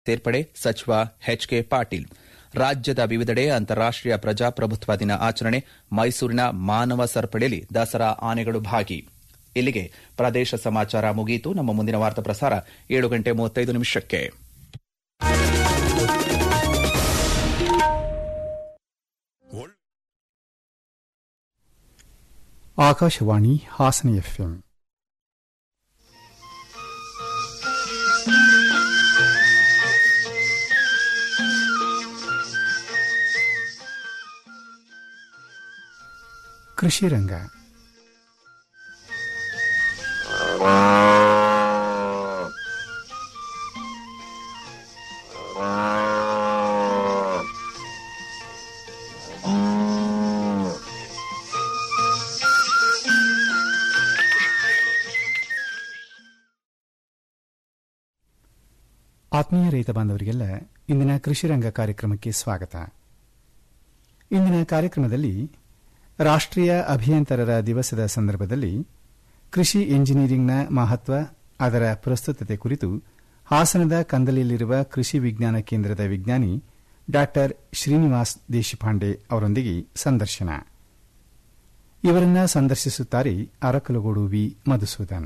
ಸೇರ್ಪಡೆ ಸಚಿವ ಎಚ್ಕೆ ಪಾಟೀಲ್ ರಾಜ್ಯದ ವಿವಿಧೆಡೆ ಅಂತಾರಾಷ್ಟೀಯ ಪ್ರಜಾಪ್ರಭುತ್ವ ದಿನ ಆಚರಣೆ ಮೈಸೂರಿನ ಮಾನವ ಸರಪಳಿಯಲ್ಲಿ ದಸರಾ ಆನೆಗಳು ಭಾಗಿ ಇಲ್ಲಿಗೆ ಪ್ರದೇಶ ಸಮಾಚಾರ ಮುಗಿಯಿತು ನಮ್ಮ ಮುಂದಿನ ವಾರ್ತಾ ಪ್ರಸಾರ ಏಳು ಗಂಟೆ ಮೂವತ್ತೈದು ನಿಮಿಷಕ್ಕೆ ಆಕಾಶವಾಣಿ ಹಾಸನ ಎಫ್ಎಂ ಕೃಷಿ ರಂಗ ಆತ್ಮೀಯ ರೈತ ಬಾಂಧವರಿಗೆಲ್ಲ ಇಂದಿನ ಕೃಷಿ ರಂಗ ಕಾರ್ಯಕ್ರಮಕ್ಕೆ ಸ್ವಾಗತ ಇಂದಿನ ಕಾರ್ಯಕ್ರಮದಲ್ಲಿ ರಾಷ್ಟ್ರೀಯ ಅಭಿಯಂತರರ ದಿವಸದ ಸಂದರ್ಭದಲ್ಲಿ ಕೃಷಿ ಎಂಜಿನಿಯರಿಂಗ್ನ ಮಹತ್ವ ಅದರ ಪ್ರಸ್ತುತತೆ ಕುರಿತು ಹಾಸನದ ಕಂದಲಿಯಲ್ಲಿರುವ ಕೃಷಿ ವಿಜ್ಞಾನ ಕೇಂದ್ರದ ವಿಜ್ಞಾನಿ ಡಾ ಶ್ರೀನಿವಾಸ್ ದೇಶಪಾಂಡೆ ಅವರೊಂದಿಗೆ ಸಂದರ್ಶನ ಇವರನ್ನ ಸಂದರ್ಶಿಸುತ್ತಾರೆ ಅರಕಲಗೂಡು ವಿ ಮಧುಸೂದನ್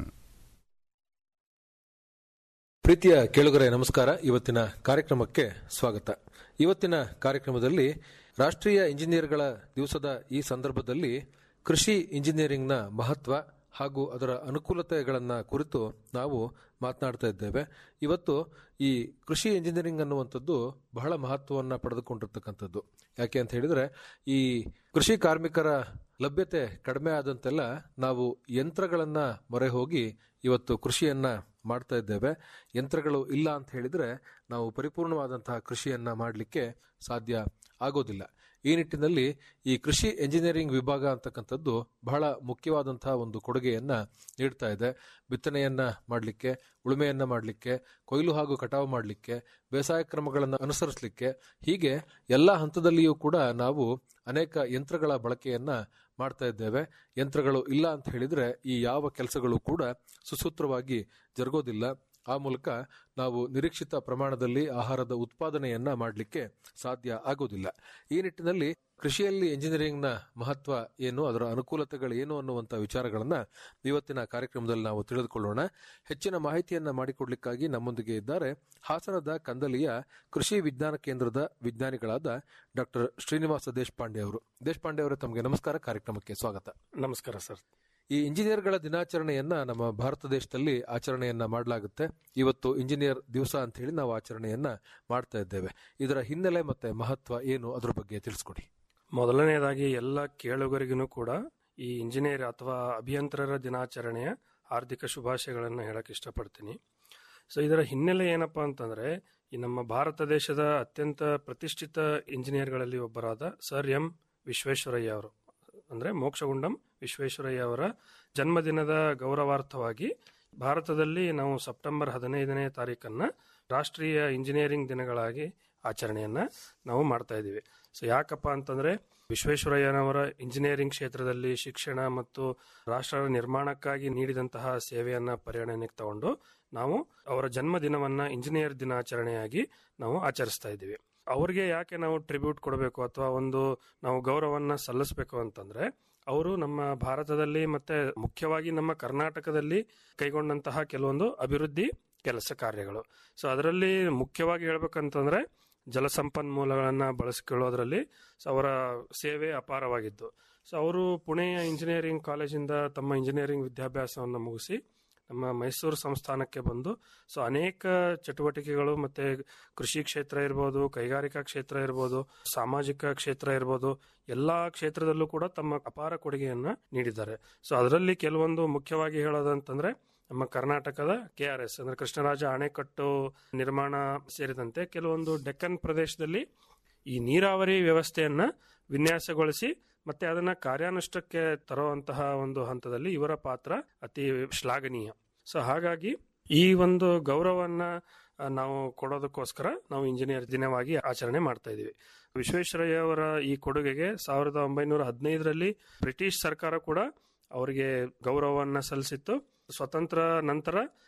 ಪ್ರೀತಿಯ ಕೇಳುಗರೆ ನಮಸ್ಕಾರ ಇವತ್ತಿನ ಕಾರ್ಯಕ್ರಮಕ್ಕೆ ಸ್ವಾಗತ ಇವತ್ತಿನ ಕಾರ್ಯಕ್ರಮದಲ್ಲಿ ರಾಷ್ಟ್ರೀಯ ಇಂಜಿನಿಯರ್ಗಳ ದಿವಸದ ಈ ಸಂದರ್ಭದಲ್ಲಿ ಕೃಷಿ ಇಂಜಿನಿಯರಿಂಗ್ನ ಮಹತ್ವ ಹಾಗೂ ಅದರ ಅನುಕೂಲತೆಗಳನ್ನು ಕುರಿತು ನಾವು ಮಾತನಾಡ್ತಾ ಇದ್ದೇವೆ ಇವತ್ತು ಈ ಕೃಷಿ ಇಂಜಿನಿಯರಿಂಗ್ ಅನ್ನುವಂಥದ್ದು ಬಹಳ ಮಹತ್ವವನ್ನು ಪಡೆದುಕೊಂಡಿರ್ತಕ್ಕಂಥದ್ದು ಯಾಕೆ ಅಂತ ಹೇಳಿದ್ರೆ ಈ ಕೃಷಿ ಕಾರ್ಮಿಕರ ಲಭ್ಯತೆ ಕಡಿಮೆ ಆದಂತೆಲ್ಲ ನಾವು ಯಂತ್ರಗಳನ್ನ ಮೊರೆ ಹೋಗಿ ಇವತ್ತು ಕೃಷಿಯನ್ನ ಮಾಡ್ತಾ ಇದ್ದೇವೆ ಯಂತ್ರಗಳು ಇಲ್ಲ ಅಂತ ಹೇಳಿದ್ರೆ ನಾವು ಪರಿಪೂರ್ಣವಾದಂತಹ ಕೃಷಿಯನ್ನ ಮಾಡಲಿಕ್ಕೆ ಸಾಧ್ಯ ಆಗೋದಿಲ್ಲ ಈ ನಿಟ್ಟಿನಲ್ಲಿ ಈ ಕೃಷಿ ಎಂಜಿನಿಯರಿಂಗ್ ವಿಭಾಗ ಅಂತಕ್ಕಂಥದ್ದು ಬಹಳ ಮುಖ್ಯವಾದಂತಹ ಒಂದು ಕೊಡುಗೆಯನ್ನ ನೀಡ್ತಾ ಇದೆ ಬಿತ್ತನೆಯನ್ನ ಮಾಡಲಿಕ್ಕೆ ಉಳುಮೆಯನ್ನ ಮಾಡಲಿಕ್ಕೆ ಕೊಯ್ಲು ಹಾಗೂ ಕಟಾವು ಮಾಡಲಿಕ್ಕೆ ಬೇಸಾಯ ಕ್ರಮಗಳನ್ನು ಅನುಸರಿಸಲಿಕ್ಕೆ ಹೀಗೆ ಎಲ್ಲ ಹಂತದಲ್ಲಿಯೂ ಕೂಡ ನಾವು ಅನೇಕ ಯಂತ್ರಗಳ ಬಳಕೆಯನ್ನ ಮಾಡ್ತಾ ಇದ್ದೇವೆ ಯಂತ್ರಗಳು ಇಲ್ಲ ಅಂತ ಹೇಳಿದ್ರೆ ಈ ಯಾವ ಕೆಲಸಗಳು ಕೂಡ ಸುಸೂತ್ರವಾಗಿ ಜರುಗೋದಿಲ್ಲ ಆ ಮೂಲಕ ನಾವು ನಿರೀಕ್ಷಿತ ಪ್ರಮಾಣದಲ್ಲಿ ಆಹಾರದ ಉತ್ಪಾದನೆಯನ್ನ ಮಾಡಲಿಕ್ಕೆ ಸಾಧ್ಯ ಆಗೋದಿಲ್ಲ ಈ ನಿಟ್ಟಿನಲ್ಲಿ ಕೃಷಿಯಲ್ಲಿ ಎಂಜಿನಿಯರಿಂಗ್ನ ಮಹತ್ವ ಏನು ಅದರ ಅನುಕೂಲತೆಗಳು ಏನು ಅನ್ನುವಂಥ ವಿಚಾರಗಳನ್ನ ಇವತ್ತಿನ ಕಾರ್ಯಕ್ರಮದಲ್ಲಿ ನಾವು ತಿಳಿದುಕೊಳ್ಳೋಣ ಹೆಚ್ಚಿನ ಮಾಹಿತಿಯನ್ನ ಮಾಡಿಕೊಡ್ಲಿಕ್ಕಾಗಿ ನಮ್ಮೊಂದಿಗೆ ಇದ್ದಾರೆ ಹಾಸನದ ಕಂದಲಿಯ ಕೃಷಿ ವಿಜ್ಞಾನ ಕೇಂದ್ರದ ವಿಜ್ಞಾನಿಗಳಾದ ಡಾಕ್ಟರ್ ಶ್ರೀನಿವಾಸ ದೇಶಪಾಂಡೆ ಅವರು ದೇಶಪಾಂಡೆ ಅವರೇ ತಮಗೆ ನಮಸ್ಕಾರ ಕಾರ್ಯಕ್ರಮಕ್ಕೆ ಸ್ವಾಗತ ನಮಸ್ಕಾರ ಸರ್ ಈ ಇಂಜಿನಿಯರ್ಗಳ ದಿನಾಚರಣೆಯನ್ನ ನಮ್ಮ ಭಾರತ ದೇಶದಲ್ಲಿ ಆಚರಣೆಯನ್ನ ಮಾಡಲಾಗುತ್ತೆ ಇವತ್ತು ಇಂಜಿನಿಯರ್ ದಿವಸ ಅಂತ ಹೇಳಿ ನಾವು ಆಚರಣೆಯನ್ನ ಮಾಡ್ತಾ ಇದ್ದೇವೆ ಇದರ ಹಿನ್ನೆಲೆ ಮತ್ತೆ ಮಹತ್ವ ಏನು ಅದ್ರ ಬಗ್ಗೆ ತಿಳಿಸ್ಕೊಡಿ ಮೊದಲನೆಯದಾಗಿ ಎಲ್ಲ ಕೇಳುಗರಿಗೂ ಕೂಡ ಈ ಇಂಜಿನಿಯರ್ ಅಥವಾ ಅಭಿಯಂತರರ ದಿನಾಚರಣೆಯ ಹಾರ್ದಿಕ ಶುಭಾಶಯಗಳನ್ನು ಹೇಳಕ್ ಇಷ್ಟಪಡ್ತೀನಿ ಸೊ ಇದರ ಹಿನ್ನೆಲೆ ಏನಪ್ಪಾ ಅಂತಂದ್ರೆ ಈ ನಮ್ಮ ಭಾರತ ದೇಶದ ಅತ್ಯಂತ ಪ್ರತಿಷ್ಠಿತ ಇಂಜಿನಿಯರ್ಗಳಲ್ಲಿ ಒಬ್ಬರಾದ ಸರ್ ಎಂ ವಿಶ್ವೇಶ್ವರಯ್ಯ ಅವರು ಅಂದ್ರೆ ಮೋಕ್ಷಗುಂಡಂ ವಿಶ್ವೇಶ್ವರಯ್ಯ ಅವರ ಜನ್ಮದಿನದ ಗೌರವಾರ್ಥವಾಗಿ ಭಾರತದಲ್ಲಿ ನಾವು ಸೆಪ್ಟೆಂಬರ್ ಹದಿನೈದನೇ ತಾರೀಕನ್ನ ರಾಷ್ಟ್ರೀಯ ಇಂಜಿನಿಯರಿಂಗ್ ದಿನಗಳಾಗಿ ಆಚರಣೆಯನ್ನ ನಾವು ಮಾಡ್ತಾ ಇದ್ದೀವಿ ಸೊ ಯಾಕಪ್ಪ ಅಂತಂದ್ರೆ ವಿಶ್ವೇಶ್ವರಯ್ಯನವರ ಇಂಜಿನಿಯರಿಂಗ್ ಕ್ಷೇತ್ರದಲ್ಲಿ ಶಿಕ್ಷಣ ಮತ್ತು ರಾಷ್ಟ್ರ ನಿರ್ಮಾಣಕ್ಕಾಗಿ ನೀಡಿದಂತಹ ಸೇವೆಯನ್ನ ಪರಿಗಣನೆಗೆ ತಗೊಂಡು ನಾವು ಅವರ ಜನ್ಮ ದಿನವನ್ನ ಇಂಜಿನಿಯರ್ ದಿನಾಚರಣೆಯಾಗಿ ನಾವು ಆಚರಿಸ್ತಾ ಇದ್ದೀವಿ ಅವ್ರಿಗೆ ಯಾಕೆ ನಾವು ಟ್ರಿಬ್ಯೂಟ್ ಕೊಡಬೇಕು ಅಥವಾ ಒಂದು ನಾವು ಗೌರವವನ್ನ ಸಲ್ಲಿಸಬೇಕು ಅಂತಂದ್ರೆ ಅವರು ನಮ್ಮ ಭಾರತದಲ್ಲಿ ಮತ್ತೆ ಮುಖ್ಯವಾಗಿ ನಮ್ಮ ಕರ್ನಾಟಕದಲ್ಲಿ ಕೈಗೊಂಡಂತಹ ಕೆಲವೊಂದು ಅಭಿವೃದ್ಧಿ ಕೆಲಸ ಕಾರ್ಯಗಳು ಸೊ ಅದರಲ್ಲಿ ಮುಖ್ಯವಾಗಿ ಹೇಳ್ಬೇಕಂತಂದ್ರೆ ಜಲಸಂಪನ್ಮೂಲಗಳನ್ನ ಬಳಸಿಕೊಳ್ಳೋದ್ರಲ್ಲಿ ಸೊ ಅವರ ಸೇವೆ ಅಪಾರವಾಗಿದ್ದು ಸೊ ಅವರು ಪುಣೆಯ ಇಂಜಿನಿಯರಿಂಗ್ ಕಾಲೇಜಿಂದ ತಮ್ಮ ಇಂಜಿನಿಯರಿಂಗ್ ವಿದ್ಯಾಭ್ಯಾಸವನ್ನು ಮುಗಿಸಿ ನಮ್ಮ ಮೈಸೂರು ಸಂಸ್ಥಾನಕ್ಕೆ ಬಂದು ಸೊ ಅನೇಕ ಚಟುವಟಿಕೆಗಳು ಮತ್ತೆ ಕೃಷಿ ಕ್ಷೇತ್ರ ಇರ್ಬೋದು ಕೈಗಾರಿಕಾ ಕ್ಷೇತ್ರ ಇರ್ಬೋದು ಸಾಮಾಜಿಕ ಕ್ಷೇತ್ರ ಇರ್ಬೋದು ಎಲ್ಲಾ ಕ್ಷೇತ್ರದಲ್ಲೂ ಕೂಡ ತಮ್ಮ ಅಪಾರ ಕೊಡುಗೆಯನ್ನ ನೀಡಿದ್ದಾರೆ ಸೊ ಅದರಲ್ಲಿ ಕೆಲವೊಂದು ಮುಖ್ಯವಾಗಿ ಹೇಳೋದಂತಂದ್ರೆ ನಮ್ಮ ಕರ್ನಾಟಕದ ಕೆ ಆರ್ ಎಸ್ ಅಂದ್ರೆ ಕೃಷ್ಣರಾಜ ಅಣೆಕಟ್ಟು ನಿರ್ಮಾಣ ಸೇರಿದಂತೆ ಕೆಲವೊಂದು ಡೆಕ್ಕನ್ ಪ್ರದೇಶದಲ್ಲಿ ಈ ನೀರಾವರಿ ವ್ಯವಸ್ಥೆಯನ್ನ ವಿನ್ಯಾಸಗೊಳಿಸಿ ಮತ್ತೆ ಅದನ್ನ ಕಾರ್ಯಾನುಷ್ಠಕ್ಕೆ ತರುವಂತಹ ಒಂದು ಹಂತದಲ್ಲಿ ಇವರ ಪಾತ್ರ ಅತಿ ಶ್ಲಾಘನೀಯ ಸೊ ಹಾಗಾಗಿ ಈ ಒಂದು ಗೌರವನ್ನ ಆ, ನಾವು ಕೊಡೋದಕ್ಕೋಸ್ಕರ ನಾವು ಇಂಜಿನಿಯರ್ ದಿನವಾಗಿ ಆಚರಣೆ ಮಾಡ್ತಾ ಇದೀವಿ ವಿಶ್ವೇಶ್ವರಯ್ಯ ಅವರ ಈ ಕೊಡುಗೆಗೆ ಸಾವಿರದ ಒಂಬೈನೂರ ಹದಿನೈದರಲ್ಲಿ ಬ್ರಿಟಿಷ್ ಸರ್ಕಾರ ಕೂಡ ಅವರಿಗೆ ಗೌರವವನ್ನ ಸಲ್ಲಿಸಿತ್ತು ಸ್ವತಂತ್ರ ನಂತರ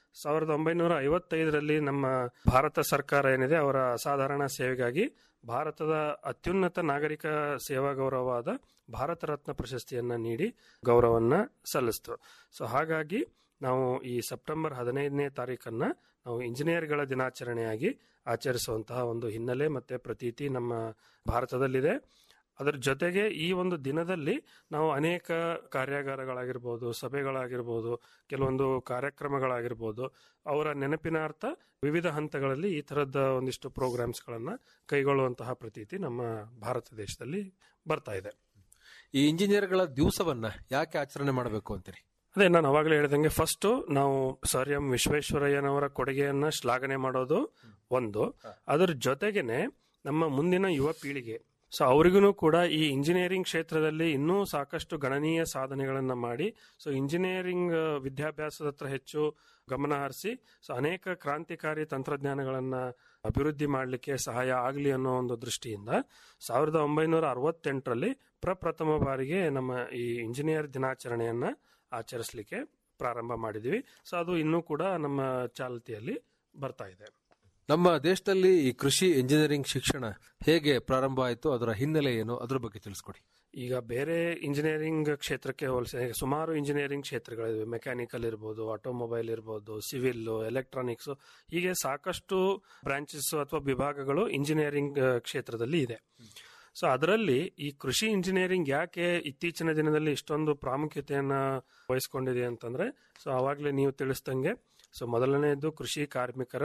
ಸಾವಿರದ ಒಂಬೈನೂರ ಐವತ್ತೈದರಲ್ಲಿ ನಮ್ಮ ಭಾರತ ಸರ್ಕಾರ ಏನಿದೆ ಅವರ ಅಸಾಧಾರಣ ಸೇವೆಗಾಗಿ ಭಾರತದ ಅತ್ಯುನ್ನತ ನಾಗರಿಕ ಸೇವಾ ಗೌರವವಾದ ಭಾರತ ರತ್ನ ಪ್ರಶಸ್ತಿಯನ್ನ ನೀಡಿ ಗೌರವನ್ನ ಸಲ್ಲಿಸ್ತು ಸೊ ಹಾಗಾಗಿ ನಾವು ಈ ಸೆಪ್ಟೆಂಬರ್ ಹದಿನೈದನೇ ತಾರೀಕನ್ನ ನಾವು ಇಂಜಿನಿಯರ್ಗಳ ದಿನಾಚರಣೆಯಾಗಿ ಆಚರಿಸುವಂತಹ ಒಂದು ಹಿನ್ನೆಲೆ ಮತ್ತೆ ಪ್ರತೀತಿ ನಮ್ಮ ಭಾರತದಲ್ಲಿದೆ ಅದರ ಜೊತೆಗೆ ಈ ಒಂದು ದಿನದಲ್ಲಿ ನಾವು ಅನೇಕ ಕಾರ್ಯಾಗಾರಗಳಾಗಿರ್ಬೋದು ಸಭೆಗಳಾಗಿರ್ಬೋದು ಕೆಲವೊಂದು ಕಾರ್ಯಕ್ರಮಗಳಾಗಿರ್ಬೋದು ಅವರ ನೆನಪಿನಾರ್ಥ ವಿವಿಧ ಹಂತಗಳಲ್ಲಿ ಈ ತರದ ಒಂದಿಷ್ಟು ಪ್ರೋಗ್ರಾಮ್ಸ್ಗಳನ್ನ ಕೈಗೊಳ್ಳುವಂತಹ ಪ್ರತೀತಿ ನಮ್ಮ ಭಾರತ ದೇಶದಲ್ಲಿ ಬರ್ತಾ ಇದೆ ಈ ಇಂಜಿನಿಯರ್ಗಳ ದಿವಸವನ್ನ ಯಾಕೆ ಆಚರಣೆ ಮಾಡಬೇಕು ಅಂತೀರಿ ಅದೇ ನಾನು ಅವಾಗಲೇ ಹೇಳಿದಂಗೆ ಫಸ್ಟ್ ನಾವು ಸರ್ ಎಂ ವಿಶ್ವೇಶ್ವರಯ್ಯನವರ ಕೊಡುಗೆಯನ್ನ ಶ್ಲಾಘನೆ ಮಾಡೋದು ಒಂದು ಅದರ ಜೊತೆಗೇನೆ ನಮ್ಮ ಮುಂದಿನ ಯುವ ಪೀಳಿಗೆ ಸೊ ಅವರಿಗೂ ಕೂಡ ಈ ಇಂಜಿನಿಯರಿಂಗ್ ಕ್ಷೇತ್ರದಲ್ಲಿ ಇನ್ನೂ ಸಾಕಷ್ಟು ಗಣನೀಯ ಸಾಧನೆಗಳನ್ನ ಮಾಡಿ ಸೊ ಇಂಜಿನಿಯರಿಂಗ್ ವಿದ್ಯಾಭ್ಯಾಸದ ಹತ್ರ ಹೆಚ್ಚು ಗಮನ ಹರಿಸಿ ಸೊ ಅನೇಕ ಕ್ರಾಂತಿಕಾರಿ ತಂತ್ರಜ್ಞಾನಗಳನ್ನ ಅಭಿವೃದ್ಧಿ ಮಾಡಲಿಕ್ಕೆ ಸಹಾಯ ಆಗಲಿ ಅನ್ನೋ ಒಂದು ದೃಷ್ಟಿಯಿಂದ ಸಾವಿರದ ಒಂಬೈನೂರ ಅರವತ್ತೆಂಟರಲ್ಲಿ ಪ್ರಪ್ರಥಮ ಬಾರಿಗೆ ನಮ್ಮ ಈ ಇಂಜಿನಿಯರ್ ದಿನಾಚರಣೆಯನ್ನ ಆಚರಿಸಲಿಕ್ಕೆ ಪ್ರಾರಂಭ ಮಾಡಿದ್ವಿ ಸೊ ಅದು ಇನ್ನೂ ಕೂಡ ನಮ್ಮ ಚಾಲ್ತಿಯಲ್ಲಿ ಬರ್ತಾ ಇದೆ ನಮ್ಮ ದೇಶದಲ್ಲಿ ಈ ಕೃಷಿ ಇಂಜಿನಿಯರಿಂಗ್ ಶಿಕ್ಷಣ ಹೇಗೆ ಪ್ರಾರಂಭ ಆಯಿತು ಅದರ ಹಿನ್ನೆಲೆ ಏನು ಅದ್ರ ಬಗ್ಗೆ ತಿಳಿಸ್ಕೊಡಿ ಈಗ ಬೇರೆ ಇಂಜಿನಿಯರಿಂಗ್ ಕ್ಷೇತ್ರಕ್ಕೆ ಹೋಲಿಸಿ ಸುಮಾರು ಇಂಜಿನಿಯರಿಂಗ್ ಕ್ಷೇತ್ರಗಳಿವೆ ಮೆಕ್ಯಾನಿಕಲ್ ಇರ್ಬೋದು ಆಟೋಮೊಬೈಲ್ ಇರ್ಬೋದು ಸಿವಿಲ್ ಎಲೆಕ್ಟ್ರಾನಿಕ್ಸ್ ಹೀಗೆ ಸಾಕಷ್ಟು ಬ್ರಾಂಚಸ್ ಅಥವಾ ವಿಭಾಗಗಳು ಇಂಜಿನಿಯರಿಂಗ್ ಕ್ಷೇತ್ರದಲ್ಲಿ ಇದೆ ಸೊ ಅದರಲ್ಲಿ ಈ ಕೃಷಿ ಇಂಜಿನಿಯರಿಂಗ್ ಯಾಕೆ ಇತ್ತೀಚಿನ ದಿನದಲ್ಲಿ ಇಷ್ಟೊಂದು ಪ್ರಾಮುಖ್ಯತೆಯನ್ನ ವಹಿಸ್ಕೊಂಡಿದೆ ಅಂತಂದ್ರೆ ಸೊ ಅವಾಗಲೇ ನೀವು ತಿಳಿಸ್ದಂಗೆ ಸೊ ಮೊದಲನೆಯದು ಕೃಷಿ ಕಾರ್ಮಿಕರ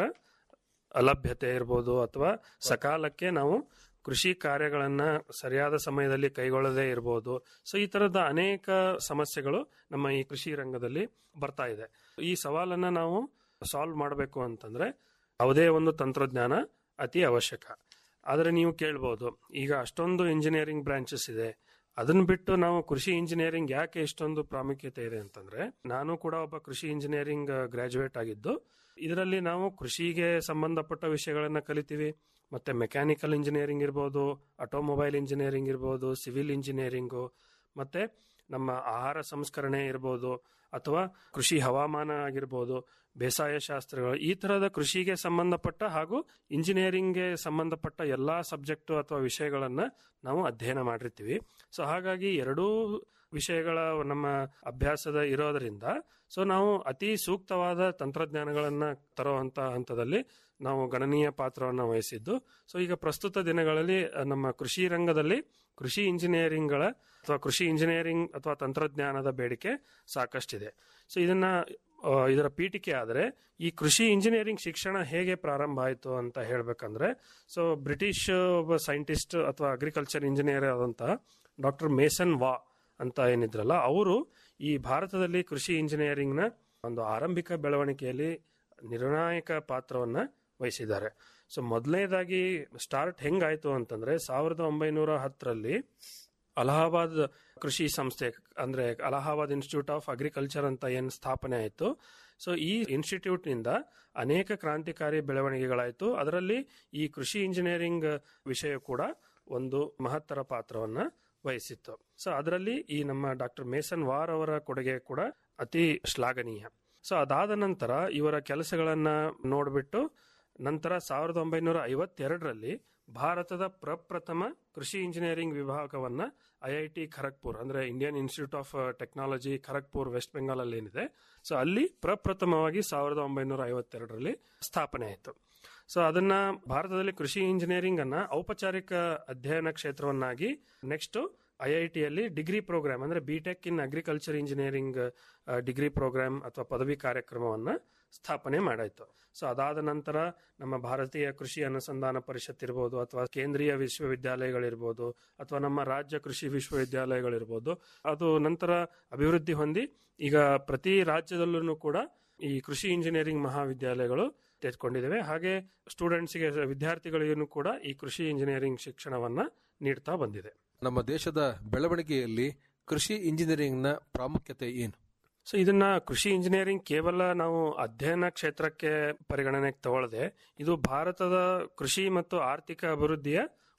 ಅಲಭ್ಯತೆ ಇರ್ಬೋದು ಅಥವಾ ಸಕಾಲಕ್ಕೆ ನಾವು ಕೃಷಿ ಕಾರ್ಯಗಳನ್ನ ಸರಿಯಾದ ಸಮಯದಲ್ಲಿ ಕೈಗೊಳ್ಳದೇ ಇರಬಹುದು ಸೊ ಈ ತರದ ಅನೇಕ ಸಮಸ್ಯೆಗಳು ನಮ್ಮ ಈ ಕೃಷಿ ರಂಗದಲ್ಲಿ ಬರ್ತಾ ಇದೆ ಈ ಸವಾಲನ್ನ ನಾವು ಸಾಲ್ವ್ ಮಾಡಬೇಕು ಅಂತಂದ್ರೆ ಯಾವುದೇ ಒಂದು ತಂತ್ರಜ್ಞಾನ ಅತಿ ಅವಶ್ಯಕ ಆದರೆ ನೀವು ಕೇಳ್ಬೋದು ಈಗ ಅಷ್ಟೊಂದು ಇಂಜಿನಿಯರಿಂಗ್ ಬ್ರಾಂಚಸ್ ಇದೆ ಅದನ್ನ ಬಿಟ್ಟು ನಾವು ಕೃಷಿ ಇಂಜಿನಿಯರಿಂಗ್ ಯಾಕೆ ಇಷ್ಟೊಂದು ಪ್ರಾಮುಖ್ಯತೆ ಇದೆ ಅಂತಂದ್ರೆ ನಾನು ಕೂಡ ಒಬ್ಬ ಕೃಷಿ ಇಂಜಿನಿಯರಿಂಗ್ ಗ್ರಾಜುಯೇಟ್ ಆಗಿದ್ದು ಇದರಲ್ಲಿ ನಾವು ಕೃಷಿಗೆ ಸಂಬಂಧಪಟ್ಟ ವಿಷಯಗಳನ್ನ ಕಲಿತೀವಿ ಮತ್ತೆ ಮೆಕ್ಯಾನಿಕಲ್ ಇಂಜಿನಿಯರಿಂಗ್ ಇರ್ಬೋದು ಆಟೋಮೊಬೈಲ್ ಇಂಜಿನಿಯರಿಂಗ್ ಇರ್ಬೋದು ಸಿವಿಲ್ ಇಂಜಿನಿಯರಿಂಗು ಮತ್ತೆ ನಮ್ಮ ಆಹಾರ ಸಂಸ್ಕರಣೆ ಇರ್ಬೋದು ಅಥವಾ ಕೃಷಿ ಹವಾಮಾನ ಆಗಿರ್ಬೋದು ಬೇಸಾಯ ಶಾಸ್ತ್ರಗಳು ಈ ತರಹದ ಕೃಷಿಗೆ ಸಂಬಂಧಪಟ್ಟ ಹಾಗೂ ಇಂಜಿನಿಯರಿಂಗ್ಗೆ ಸಂಬಂಧಪಟ್ಟ ಎಲ್ಲಾ ಸಬ್ಜೆಕ್ಟ್ ಅಥವಾ ವಿಷಯಗಳನ್ನ ನಾವು ಅಧ್ಯಯನ ಮಾಡಿರ್ತೀವಿ ಸೊ ಹಾಗಾಗಿ ಎರಡೂ ವಿಷಯಗಳ ನಮ್ಮ ಅಭ್ಯಾಸದ ಇರೋದರಿಂದ ಸೊ ನಾವು ಅತಿ ಸೂಕ್ತವಾದ ತಂತ್ರಜ್ಞಾನಗಳನ್ನ ತರುವಂತ ಹಂತದಲ್ಲಿ ನಾವು ಗಣನೀಯ ಪಾತ್ರವನ್ನು ವಹಿಸಿದ್ದು ಸೊ ಈಗ ಪ್ರಸ್ತುತ ದಿನಗಳಲ್ಲಿ ನಮ್ಮ ಕೃಷಿ ರಂಗದಲ್ಲಿ ಕೃಷಿ ಇಂಜಿನಿಯರಿಂಗ್ಗಳ ಅಥವಾ ಕೃಷಿ ಇಂಜಿನಿಯರಿಂಗ್ ಅಥವಾ ತಂತ್ರಜ್ಞಾನದ ಬೇಡಿಕೆ ಸಾಕಷ್ಟಿದೆ ಸೊ ಇದನ್ನ ಇದರ ಪೀಠಿಕೆ ಆದರೆ ಈ ಕೃಷಿ ಇಂಜಿನಿಯರಿಂಗ್ ಶಿಕ್ಷಣ ಹೇಗೆ ಪ್ರಾರಂಭ ಆಯಿತು ಅಂತ ಹೇಳ್ಬೇಕಂದ್ರೆ ಸೊ ಬ್ರಿಟಿಷ್ ಒಬ್ಬ ಸೈಂಟಿಸ್ಟ್ ಅಥವಾ ಅಗ್ರಿಕಲ್ಚರ್ ಇಂಜಿನಿಯರ್ ಆದಂತಹ ಡಾಕ್ಟರ್ ಮೇಸನ್ ವಾ ಅಂತ ಏನಿದ್ರಲ್ಲ ಅವರು ಈ ಭಾರತದಲ್ಲಿ ಕೃಷಿ ಇಂಜಿನಿಯರಿಂಗ್ನ ಒಂದು ಆರಂಭಿಕ ಬೆಳವಣಿಗೆಯಲ್ಲಿ ನಿರ್ಣಾಯಕ ಪಾತ್ರವನ್ನ ವಹಿಸಿದ್ದಾರೆ ಸೊ ಮೊದಲನೇದಾಗಿ ಸ್ಟಾರ್ಟ್ ಹೆಂಗಾಯ್ತು ಅಂತಂದ್ರೆ ಸಾವಿರದ ಒಂಬೈನೂರ ಹತ್ತರಲ್ಲಿ ಅಲಹಾಬಾದ್ ಕೃಷಿ ಸಂಸ್ಥೆ ಅಂದ್ರೆ ಅಲಹಾಬಾದ್ ಇನ್ಸ್ಟಿಟ್ಯೂಟ್ ಆಫ್ ಅಗ್ರಿಕಲ್ಚರ್ ಅಂತ ಏನ್ ಸ್ಥಾಪನೆ ಆಯಿತು ಸೊ ಈ ಇನ್ಸ್ಟಿಟ್ಯೂಟ್ ನಿಂದ ಅನೇಕ ಕ್ರಾಂತಿಕಾರಿ ಬೆಳವಣಿಗೆಗಳಾಯಿತು ಅದರಲ್ಲಿ ಈ ಕೃಷಿ ಇಂಜಿನಿಯರಿಂಗ್ ವಿಷಯ ಕೂಡ ಒಂದು ಮಹತ್ತರ ಪಾತ್ರವನ್ನ ವಹಿಸಿತ್ತು ಸೊ ಅದರಲ್ಲಿ ಈ ನಮ್ಮ ಡಾಕ್ಟರ್ ಮೇಸನ್ ವಾರ್ ಅವರ ಕೊಡುಗೆ ಕೂಡ ಅತಿ ಶ್ಲಾಘನೀಯ ಸೊ ಅದಾದ ನಂತರ ಇವರ ಕೆಲಸಗಳನ್ನ ನೋಡ್ಬಿಟ್ಟು ನಂತರ ಸಾವಿರದ ಒಂಬೈನೂರ ಐವತ್ತೆರಡರಲ್ಲಿ ಭಾರತದ ಪ್ರಪ್ರಥಮ ಕೃಷಿ ಇಂಜಿನಿಯರಿಂಗ್ ವಿಭಾಗವನ್ನ ಐಐಟಿ ಖರಗ್ಪುರ್ ಅಂದ್ರೆ Indian Institute of Technology Kharagpur West Bengal ಅಲ್ಲಿ ಏನಿದೆ ಸೊ ಅಲ್ಲಿ ಪ್ರಪ್ರಥಮವಾಗಿ ಸಾವಿರದ ಒಂಬೈನೂರ ಐವತ್ತೆರಡರಲ್ಲಿ ಸ್ಥಾಪನೆ ಆಯಿತು ಸೊ ಅದನ್ನ ಭಾರತದಲ್ಲಿ ಕೃಷಿ ಇಂಜಿನಿಯರಿಂಗ್ ಅನ್ನ ಔಪಚಾರಿಕ ಅಧ್ಯಯನ ಕ್ಷೇತ್ರವನ್ನಾಗಿ ನೆಕ್ಸ್ಟ್ ಐಐಟಿಯಲ್ಲಿ ಡಿಗ್ರಿ ಪ್ರೋಗ್ರಾಮ್ ಅಂದ್ರೆ BTech in agriculture engineering degree programme ಅಥವಾ ಪದವಿ ಕಾರ್ಯಕ್ರಮವನ್ನ ಸ್ಥಾಪನೆ ಮಾಡಾಯ್ತು ಸೊ ಅದಾದ ನಂತರ ನಮ್ಮ ಭಾರತೀಯ ಕೃಷಿ ಅನುಸಂಧಾನ ಪರಿಷತ್ ಇರ್ಬೋದು ಅಥವಾ ಕೇಂದ್ರೀಯ ವಿಶ್ವವಿದ್ಯಾಲಯಗಳಿರ್ಬೋದು ಅಥವಾ ನಮ್ಮ ರಾಜ್ಯ ಕೃಷಿ ವಿಶ್ವವಿದ್ಯಾಲಯಗಳಿರ್ಬೋದು ಅದು ನಂತರ ಅಭಿವೃದ್ಧಿ ಹೊಂದಿ ಈಗ ಪ್ರತಿ ರಾಜ್ಯದಲ್ಲೂ ಕೂಡ ಈ ಕೃಷಿ ಇಂಜಿನಿಯರಿಂಗ್ ಮಹಾವಿದ್ಯಾಲಯಗಳು ತೆಗೆದುಕೊಂಡಿದ್ದೇವೆ ಹಾಗೆ ಸ್ಟೂಡೆಂಟ್ಸ್ಗೆ ವಿದ್ಯಾರ್ಥಿಗಳಿಗೂ ಕೂಡ ಈ ಕೃಷಿ ಇಂಜಿನಿಯರಿಂಗ್ ಶಿಕ್ಷಣವನ್ನ ನೀಡ್ತಾ ಬಂದಿದೆ ನಮ್ಮ ದೇಶದ ಬೆಳವಣಿಗೆಯಲ್ಲಿ ಕೃಷಿ ಇಂಜಿನಿಯರಿಂಗ್ನ ಪ್ರಾಮುಖ್ಯತೆ ಏನು ಸೊ ಇದನ್ನ ಕೃಷಿ ಇಂಜಿನಿಯರಿಂಗ್ ಕೇವಲ ನಾವು ಅಧ್ಯಯನ ಕ್ಷೇತ್ರಕ್ಕೆ ಪರಿಗಣನೆಗೆ ತಗೊಳ್ಳದೆ ಇದು ಭಾರತದ ಕೃಷಿ ಮತ್ತು ಆರ್ಥಿಕ ಅಭಿವೃದ್ಧಿಯ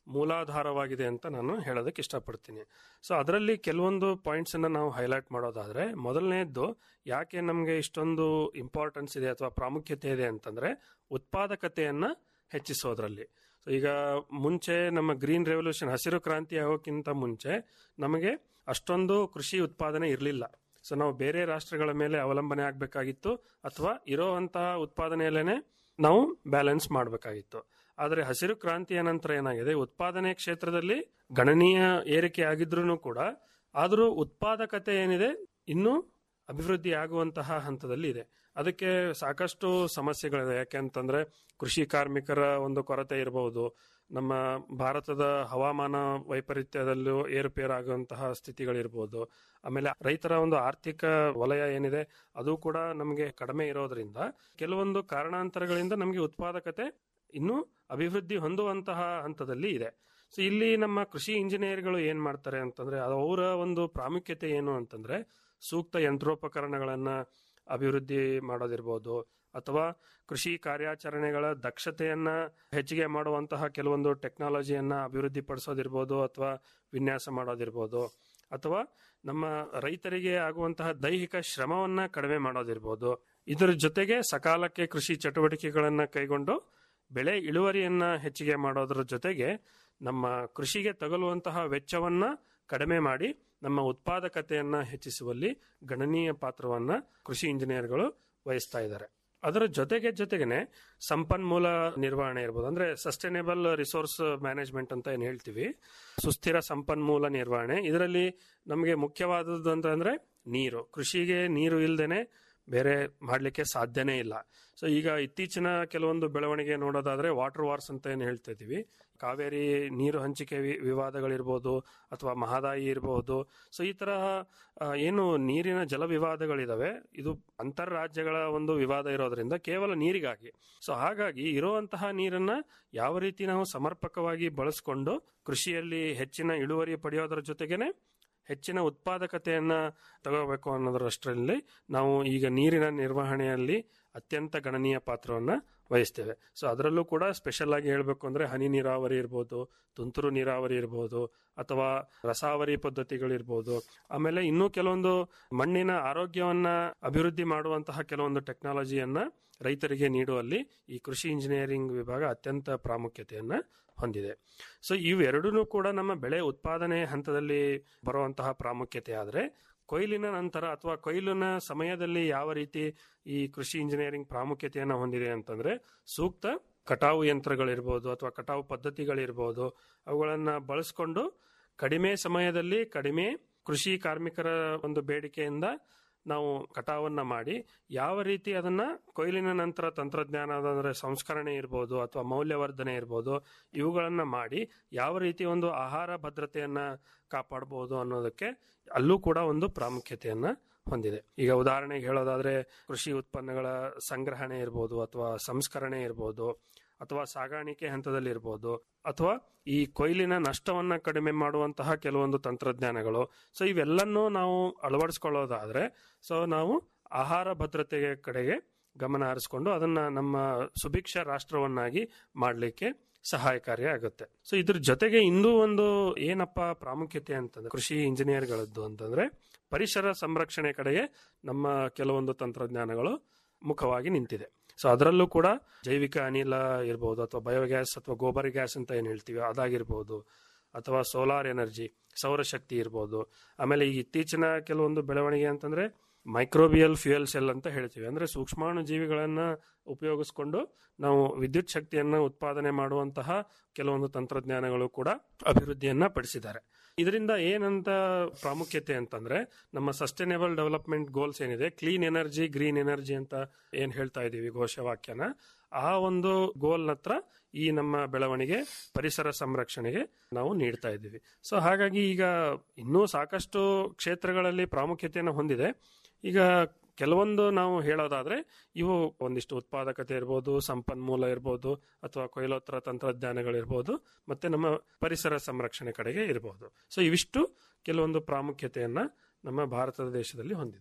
ಮೂಲಾಧಾರವಾಗಿದೆ ಅಂತ ನಾನು ಹೇಳೋದಕ್ಕೆ ಇಷ್ಟಪಡ್ತೀನಿ ಸೊ ಅದರಲ್ಲಿ ಕೆಲವೊಂದು ಪಾಯಿಂಟ್ಸ್ ಅನ್ನ ನಾವು ಹೈಲೈಟ್ ಮಾಡೋದಾದ್ರೆ ಮೊದಲನೇದ್ದು ಯಾಕೆ ನಮಗೆ ಇಷ್ಟೊಂದು ಇಂಪಾರ್ಟೆನ್ಸ್ ಇದೆ ಅಥವಾ ಪ್ರಾಮುಖ್ಯತೆ ಇದೆ ಅಂತಂದ್ರೆ ಉತ್ಪಾದಕತೆಯನ್ನ ಹೆಚ್ಚಿಸೋದ್ರಲ್ಲಿ ಸೊ ಈಗ ಮುಂಚೆ ನಮ್ಮ ಗ್ರೀನ್ ರೆವಲ್ಯೂಷನ್ ಹಸಿರು ಕ್ರಾಂತಿ ಆಗೋಕ್ಕಿಂತ ಮುಂಚೆ ನಮಗೆ ಅಷ್ಟೊಂದು ಕೃಷಿ ಉತ್ಪಾದನೆ ಇರಲಿಲ್ಲ ಸೊ ನಾವು ಬೇರೆ ರಾಷ್ಟ್ರಗಳ ಮೇಲೆ ಅವಲಂಬನೆ ಆಗಬೇಕಾಗಿತ್ತು ಅಥವಾ ಇರೋವಂತಹ ಉತ್ಪಾದನೆಯಲ್ಲೇನೆ ನಾವು ಬ್ಯಾಲೆನ್ಸ್ ಮಾಡಬೇಕಾಗಿತ್ತು ಆದರೆ ಹಸಿರು ಕ್ರಾಂತಿಯ ನಂತರ ಏನಾಗಿದೆ ಉತ್ಪಾದನೆ ಕ್ಷೇತ್ರದಲ್ಲಿ ಗಣನೀಯ ಏರಿಕೆ ಆಗಿದ್ರೂ ಕೂಡ ಆದರೂ ಉತ್ಪಾದಕತೆ ಏನಿದೆ ಇನ್ನೂ ಅಭಿವೃದ್ಧಿ ಆಗುವಂತಹ ಹಂತದಲ್ಲಿ ಇದೆ ಅದಕ್ಕೆ ಸಾಕಷ್ಟು ಸಮಸ್ಯೆಗಳಿದೆ ಯಾಕೆಂತಂದ್ರೆ ಕೃಷಿ ಕಾರ್ಮಿಕರ ಒಂದು ಕೊರತೆ ಇರಬಹುದು ನಮ್ಮ ಭಾರತದ ಹವಾಮಾನ ವೈಪರೀತ್ಯದಲ್ಲೂ ಏರುಪೇರಾಗುವಂತಹ ಸ್ಥಿತಿಗಳಿರ್ಬೋದು ಆಮೇಲೆ ರೈತರ ಒಂದು ಆರ್ಥಿಕ ವಲಯ ಏನಿದೆ ಅದು ಕೂಡ ನಮಗೆ ಕಡಿಮೆ ಇರೋದ್ರಿಂದ ಕೆಲವೊಂದು ಕಾರಣಾಂತರಗಳಿಂದ ನಮಗೆ ಉತ್ಪಾದಕತೆ ಇನ್ನೂ ಅಭಿವೃದ್ಧಿ ಹೊಂದುವಂತಹ ಹಂತದಲ್ಲಿ ಇದೆ ಸೊ ಇಲ್ಲಿ ನಮ್ಮ ಕೃಷಿ ಇಂಜಿನಿಯರ್ಗಳು ಏನ್ ಮಾಡ್ತಾರೆ ಅಂತಂದ್ರೆ ಅವರ ಒಂದು ಪ್ರಾಮುಖ್ಯತೆ ಏನು ಅಂತಂದ್ರೆ ಸೂಕ್ತ ಯಂತ್ರೋಪಕರಣಗಳನ್ನ ಅಭಿವೃದ್ಧಿ ಮಾಡೋದಿರ್ಬೋದು ಅಥವಾ ಕೃಷಿ ಕಾರ್ಯಾಚರಣೆಗಳ ದಕ್ಷತೆಯನ್ನ ಹೆಚ್ಚಿಗೆ ಮಾಡುವಂತಹ ಕೆಲವೊಂದು ಟೆಕ್ನಾಲಜಿಯನ್ನ ಅಭಿವೃದ್ಧಿ ಪಡಿಸೋದಿರ್ಬೋದು ಅಥವಾ ವಿನ್ಯಾಸ ಮಾಡೋದಿರ್ಬೋದು ಅಥವಾ ನಮ್ಮ ರೈತರಿಗೆ ಆಗುವಂತಹ ದೈಹಿಕ ಶ್ರಮವನ್ನ ಕಡಿಮೆ ಮಾಡೋದಿರ್ಬೋದು ಇದರ ಜೊತೆಗೆ ಸಕಾಲಕ್ಕೆ ಕೃಷಿ ಚಟುವಟಿಕೆಗಳನ್ನ ಕೈಗೊಂಡು ಬೆಳೆ ಇಳುವರಿಯನ್ನ ಹೆಚ್ಚಿಗೆ ಮಾಡೋದ್ರ ಜೊತೆಗೆ ನಮ್ಮ ಕೃಷಿಗೆ ತಗಲುವಂತಹ ವೆಚ್ಚವನ್ನ ಕಡಿಮೆ ಮಾಡಿ ನಮ್ಮ ಉತ್ಪಾದಕತೆಯನ್ನ ಹೆಚ್ಚಿಸುವಲ್ಲಿ ಗಣನೀಯ ಪಾತ್ರವನ್ನ ಕೃಷಿ ಇಂಜಿನಿಯರ್ಗಳು ವಹಿಸ್ತಾ ಇದ್ದಾರೆ ಅದರ ಜೊತೆಗೆ ಜೊತೆಗೇನೆ ಸಂಪನ್ಮೂಲ ನಿರ್ವಹಣೆ ಇರ್ಬೋದು ಅಂದ್ರೆ ಸಸ್ಟೈನೇಬಲ್ ರಿಸೋರ್ಸ್ ಮ್ಯಾನೇಜ್ಮೆಂಟ್ ಅಂತ ಏನ್ ಹೇಳ್ತೀವಿ ಸುಸ್ಥಿರ ಸಂಪನ್ಮೂಲ ನಿರ್ವಹಣೆ ಇದರಲ್ಲಿ ನಮಗೆ ಮುಖ್ಯವಾದದ್ದು ಅಂತಂದ್ರೆ ನೀರು ಕೃಷಿಗೆ ನೀರು ಇಲ್ದೇನೆ ಬೇರೆ ಮಾಡಲಿಕ್ಕೆ ಸಾಧ್ಯನೇ ಇಲ್ಲ ಸೊ ಈಗ ಇತ್ತೀಚಿನ ಕೆಲವೊಂದು ಬೆಳವಣಿಗೆ ನೋಡೋದಾದ್ರೆ ವಾಟರ್ ವಾರ್ಸ್ ಅಂತ ಏನು ಹೇಳ್ತಾ ಇದೀವಿ ಕಾವೇರಿ ನೀರು ಹಂಚಿಕೆ ವಿ- ವಿವಾದಗಳಿರ್ಬೋದು ಅಥವಾ ಮಹದಾಯಿ ಇರಬಹುದು ಸೊ ಈ ತರಹ ಆ, ಏನು ನೀರಿನ ಜಲ ವಿವಾದಗಳಿದಾವೆ ಇದು ಅಂತಾರಾಜ್ಯಗಳ ಒಂದು ವಿವಾದ ಇರೋದ್ರಿಂದ ಕೇವಲ ನೀರಿಗಾಗಿ ಸೊ ಹಾಗಾಗಿ ಇರುವಂತಹ ನೀರನ್ನ ಯಾವ ರೀತಿ ನಾವು ಸಮರ್ಪಕವಾಗಿ ಬಳಸ್ಕೊಂಡು ಕೃಷಿಯಲ್ಲಿ ಹೆಚ್ಚಿನ ಇಳುವರಿ ಪಡೆಯೋದರ ಜೊತೆಗೇನೆ ಹೆಚ್ಚಿನ ಉತ್ಪಾದಕತೆಯನ್ನ ತಗೋಬೇಕು ಅನ್ನೋದರಷ್ಟರಲ್ಲಿ ನಾವು ಈಗ ನೀರಿನ ನಿರ್ವಹಣೆಯಲ್ಲಿ ಅತ್ಯಂತ ಗಣನೀಯ ಪಾತ್ರವನ್ನ ವಹಿಸ್ತೇವೆ ಸೊ ಅದರಲ್ಲೂ ಕೂಡ ಸ್ಪೆಷಲ್ ಆಗಿ ಹೇಳಬೇಕು ಅಂದ್ರೆ ಹನಿ ನೀರಾವರಿ ಇರ್ಬೋದು ತುಂತುರು ನೀರಾವರಿ ಇರ್ಬೋದು ಅಥವಾ ರಸಾವರಿ ಪದ್ಧತಿಗಳಿರ್ಬೋದು ಆಮೇಲೆ ಇನ್ನೂ ಕೆಲವೊಂದು ಮಣ್ಣಿನ ಆರೋಗ್ಯವನ್ನ ಅಭಿವೃದ್ಧಿ ಮಾಡುವಂತಹ ಕೆಲವೊಂದು ಟೆಕ್ನಾಲಜಿಯನ್ನ ರೈತರಿಗೆ ನೀಡುವಲ್ಲಿ ಈ ಕೃಷಿ ಇಂಜಿನಿಯರಿಂಗ್ ವಿಭಾಗ ಅತ್ಯಂತ ಪ್ರಾಮುಖ್ಯತೆಯನ್ನ ಹೊಂದಿದೆ ಸೊ ಇವೆರಡೂ ಕೂಡ ನಮ್ಮ ಬೆಳೆ ಉತ್ಪಾದನೆ ಹಂತದಲ್ಲಿ ಬರುವಂತಹ ಪ್ರಾಮುಖ್ಯತೆ ಆದರೆ ಕೊಯ್ಲಿನ ನಂತರ ಅಥವಾ ಕೊಯ್ಲಿನ ಸಮಯದಲ್ಲಿ ಯಾವ ರೀತಿ ಈ ಕೃಷಿ ಇಂಜಿನಿಯರಿಂಗ್ ಪ್ರಾಮುಖ್ಯತೆಯನ್ನು ಹೊಂದಿದೆ ಅಂತಂದ್ರೆ ಸೂಕ್ತ ಕಟಾವು ಯಂತ್ರಗಳಿರ್ಬೋದು ಅಥವಾ ಕಟಾವು ಪದ್ಧತಿಗಳಿರ್ಬೋದು ಅವುಗಳನ್ನ ಬಳಸ್ಕೊಂಡು ಕಡಿಮೆ ಸಮಯದಲ್ಲಿ ಕಡಿಮೆ ಕೃಷಿ ಕಾರ್ಮಿಕರ ಒಂದು ಬೇಡಿಕೆಯಿಂದ ನಾವು ಕಟಾವನ್ನ ಮಾಡಿ ಯಾವ ರೀತಿ ಅದನ್ನ ಕೊಯ್ಲಿನ ನಂತರ ತಂತ್ರಜ್ಞಾನ ಅಂದ್ರೆ ಸಂಸ್ಕರಣೆ ಇರ್ಬೋದು ಅಥವಾ ಮೌಲ್ಯವರ್ಧನೆ ಇರ್ಬೋದು ಇವುಗಳನ್ನ ಮಾಡಿ ಯಾವ ರೀತಿ ಒಂದು ಆಹಾರ ಭದ್ರತೆಯನ್ನ ಕಾಪಾಡಬಹುದು ಅನ್ನೋದಕ್ಕೆ ಅಲ್ಲೂ ಕೂಡ ಒಂದು ಪ್ರಾಮುಖ್ಯತೆಯನ್ನ ಹೊಂದಿದೆ ಈಗ ಉದಾಹರಣೆಗೆ ಹೇಳೋದಾದ್ರೆ ಕೃಷಿ ಉತ್ಪನ್ನಗಳ ಸಂಗ್ರಹಣೆ ಇರ್ಬೋದು ಅಥವಾ ಸಂಸ್ಕರಣೆ ಇರ್ಬೋದು ಅಥವಾ ಸಾಗಾಣಿಕೆ ಹಂತದಲ್ಲಿ ಇರ್ಬೋದು ಅಥವಾ ಈ ಕೊಯ್ಲಿನ ನಷ್ಟವನ್ನ ಕಡಿಮೆ ಮಾಡುವಂತಹ ಕೆಲವೊಂದು ತಂತ್ರಜ್ಞಾನಗಳು ಸೊ ಇವೆಲ್ಲನ್ನೂ ನಾವು ಅಳವಡಿಸ್ಕೊಳ್ಳೋದಾದ್ರೆ ಸೊ ನಾವು ಆಹಾರ ಭದ್ರತೆಯ ಕಡೆಗೆ ಗಮನ ಹರಿಸ್ಕೊಂಡು ಅದನ್ನ ನಮ್ಮ ಸುಭಿಕ್ಷ ರಾಷ್ಟ್ರವನ್ನಾಗಿ ಮಾಡಲಿಕ್ಕೆ ಸಹಾಯಕಾರಿ ಆಗುತ್ತೆ ಸೊ ಇದ್ರ ಜೊತೆಗೆ ಇನ್ನೂ ಒಂದು ಏನಪ್ಪ ಪ್ರಾಮುಖ್ಯತೆ ಅಂತಂದ್ರೆ ಕೃಷಿ ಇಂಜಿನಿಯರ್ಗಳದ್ದು ಅಂತಂದ್ರೆ ಪರಿಸರ ಸಂರಕ್ಷಣೆ ಕಡೆಗೆ ನಮ್ಮ ಕೆಲವೊಂದು ತಂತ್ರಜ್ಞಾನಗಳು ಮುಖವಾಗಿ ನಿಂತಿದೆ ಸೊ ಅದರಲ್ಲೂ ಕೂಡ ಜೈವಿಕ ಅನಿಲ ಇರಬಹುದು ಅಥವಾ ಬಯೋಗ್ಯಾಸ್ ಅಥವಾ ಗೋಬರ್ ಗ್ಯಾಸ್ ಅಂತ ಏನ್ ಹೇಳ್ತೀವಿ ಅದಾಗಿರ್ಬೋದು ಅಥವಾ ಸೋಲಾರ್ ಎನರ್ಜಿ ಸೌರಶಕ್ತಿ ಇರ್ಬೋದು ಆಮೇಲೆ ಈ ಇತ್ತೀಚಿನ ಕೆಲವೊಂದು ಬೆಳವಣಿಗೆ ಅಂತಂದ್ರೆ ಮೈಕ್ರೋಬಿಯಲ್ ಫ್ಯೂಯಲ್ ಸೆಲ್ ಅಂತ ಹೇಳ್ತೀವಿ ಅಂದ್ರೆ ಸೂಕ್ಷ್ಮಾಣು ಜೀವಿಗಳನ್ನ ಉಪಯೋಗಿಸ್ಕೊಂಡು ನಾವು ವಿದ್ಯುತ್ ಶಕ್ತಿಯನ್ನ ಉತ್ಪಾದನೆ ಮಾಡುವಂತಹ ಕೆಲವೊಂದು ತಂತ್ರಜ್ಞಾನಗಳು ಕೂಡ ಅಭಿವೃದ್ಧಿಯನ್ನ ಪಡಿಸಿದ್ದಾರೆ ಇದರಿಂದ ಏನಂತ ಪ್ರಾಮುಖ್ಯತೆ ಅಂತಂದ್ರೆ ನಮ್ಮ ಸಸ್ಟೈನೇಬಲ್ ಡೆವಲಪ್ಮೆಂಟ್ ಗೋಲ್ಸ್ ಏನಿದೆ ಕ್ಲೀನ್ ಎನರ್ಜಿ ಗ್ರೀನ್ ಎನರ್ಜಿ ಅಂತ ಏನ್ ಹೇಳ್ತಾ ಇದೀವಿ ಘೋಷವಾಕ್ಯನ ಆ ಒಂದು ಗೋಲ್ ಹತ್ರ ಈ ನಮ್ಮ ಬೆಳವಣಿಗೆ ಪರಿಸರ ಸಂರಕ್ಷಣೆಗೆ ನಾವು ನೀಡ್ತಾ ಇದ್ದೀವಿ ಸೊ ಹಾಗಾಗಿ ಈಗ ಇನ್ನೂ ಸಾಕಷ್ಟು ಕ್ಷೇತ್ರಗಳಲ್ಲಿ ಪ್ರಾಮುಖ್ಯತೆಯನ್ನು ಹೊಂದಿದೆ ಈಗ ಕೆಲವೊಂದು ನಾವು ಹೇಳೋದಾದ್ರೆ ಇವು ಒಂದಿಷ್ಟು ಉತ್ಪಾದಕತೆ ಇರ್ಬೋದು ಸಂಪನ್ಮೂಲ ಇರ್ಬೋದು ಅಥವಾ ಕೊಯ್ಲೋತ್ತರ ತಂತ್ರಜ್ಞಾನಗಳಿರ್ಬೋದು ಮತ್ತೆ ನಮ್ಮ ಪರಿಸರ ಸಂರಕ್ಷಣೆ ಕಡೆಗೆ ಇರಬಹುದು ಸೊ ಇವಿಷ್ಟು ಕೆಲವೊಂದು ಪ್ರಾಮುಖ್ಯತೆಯನ್ನ ನಮ್ಮ ಭಾರತದ ದೇಶದಲ್ಲಿ ಹೊಂದಿದೆ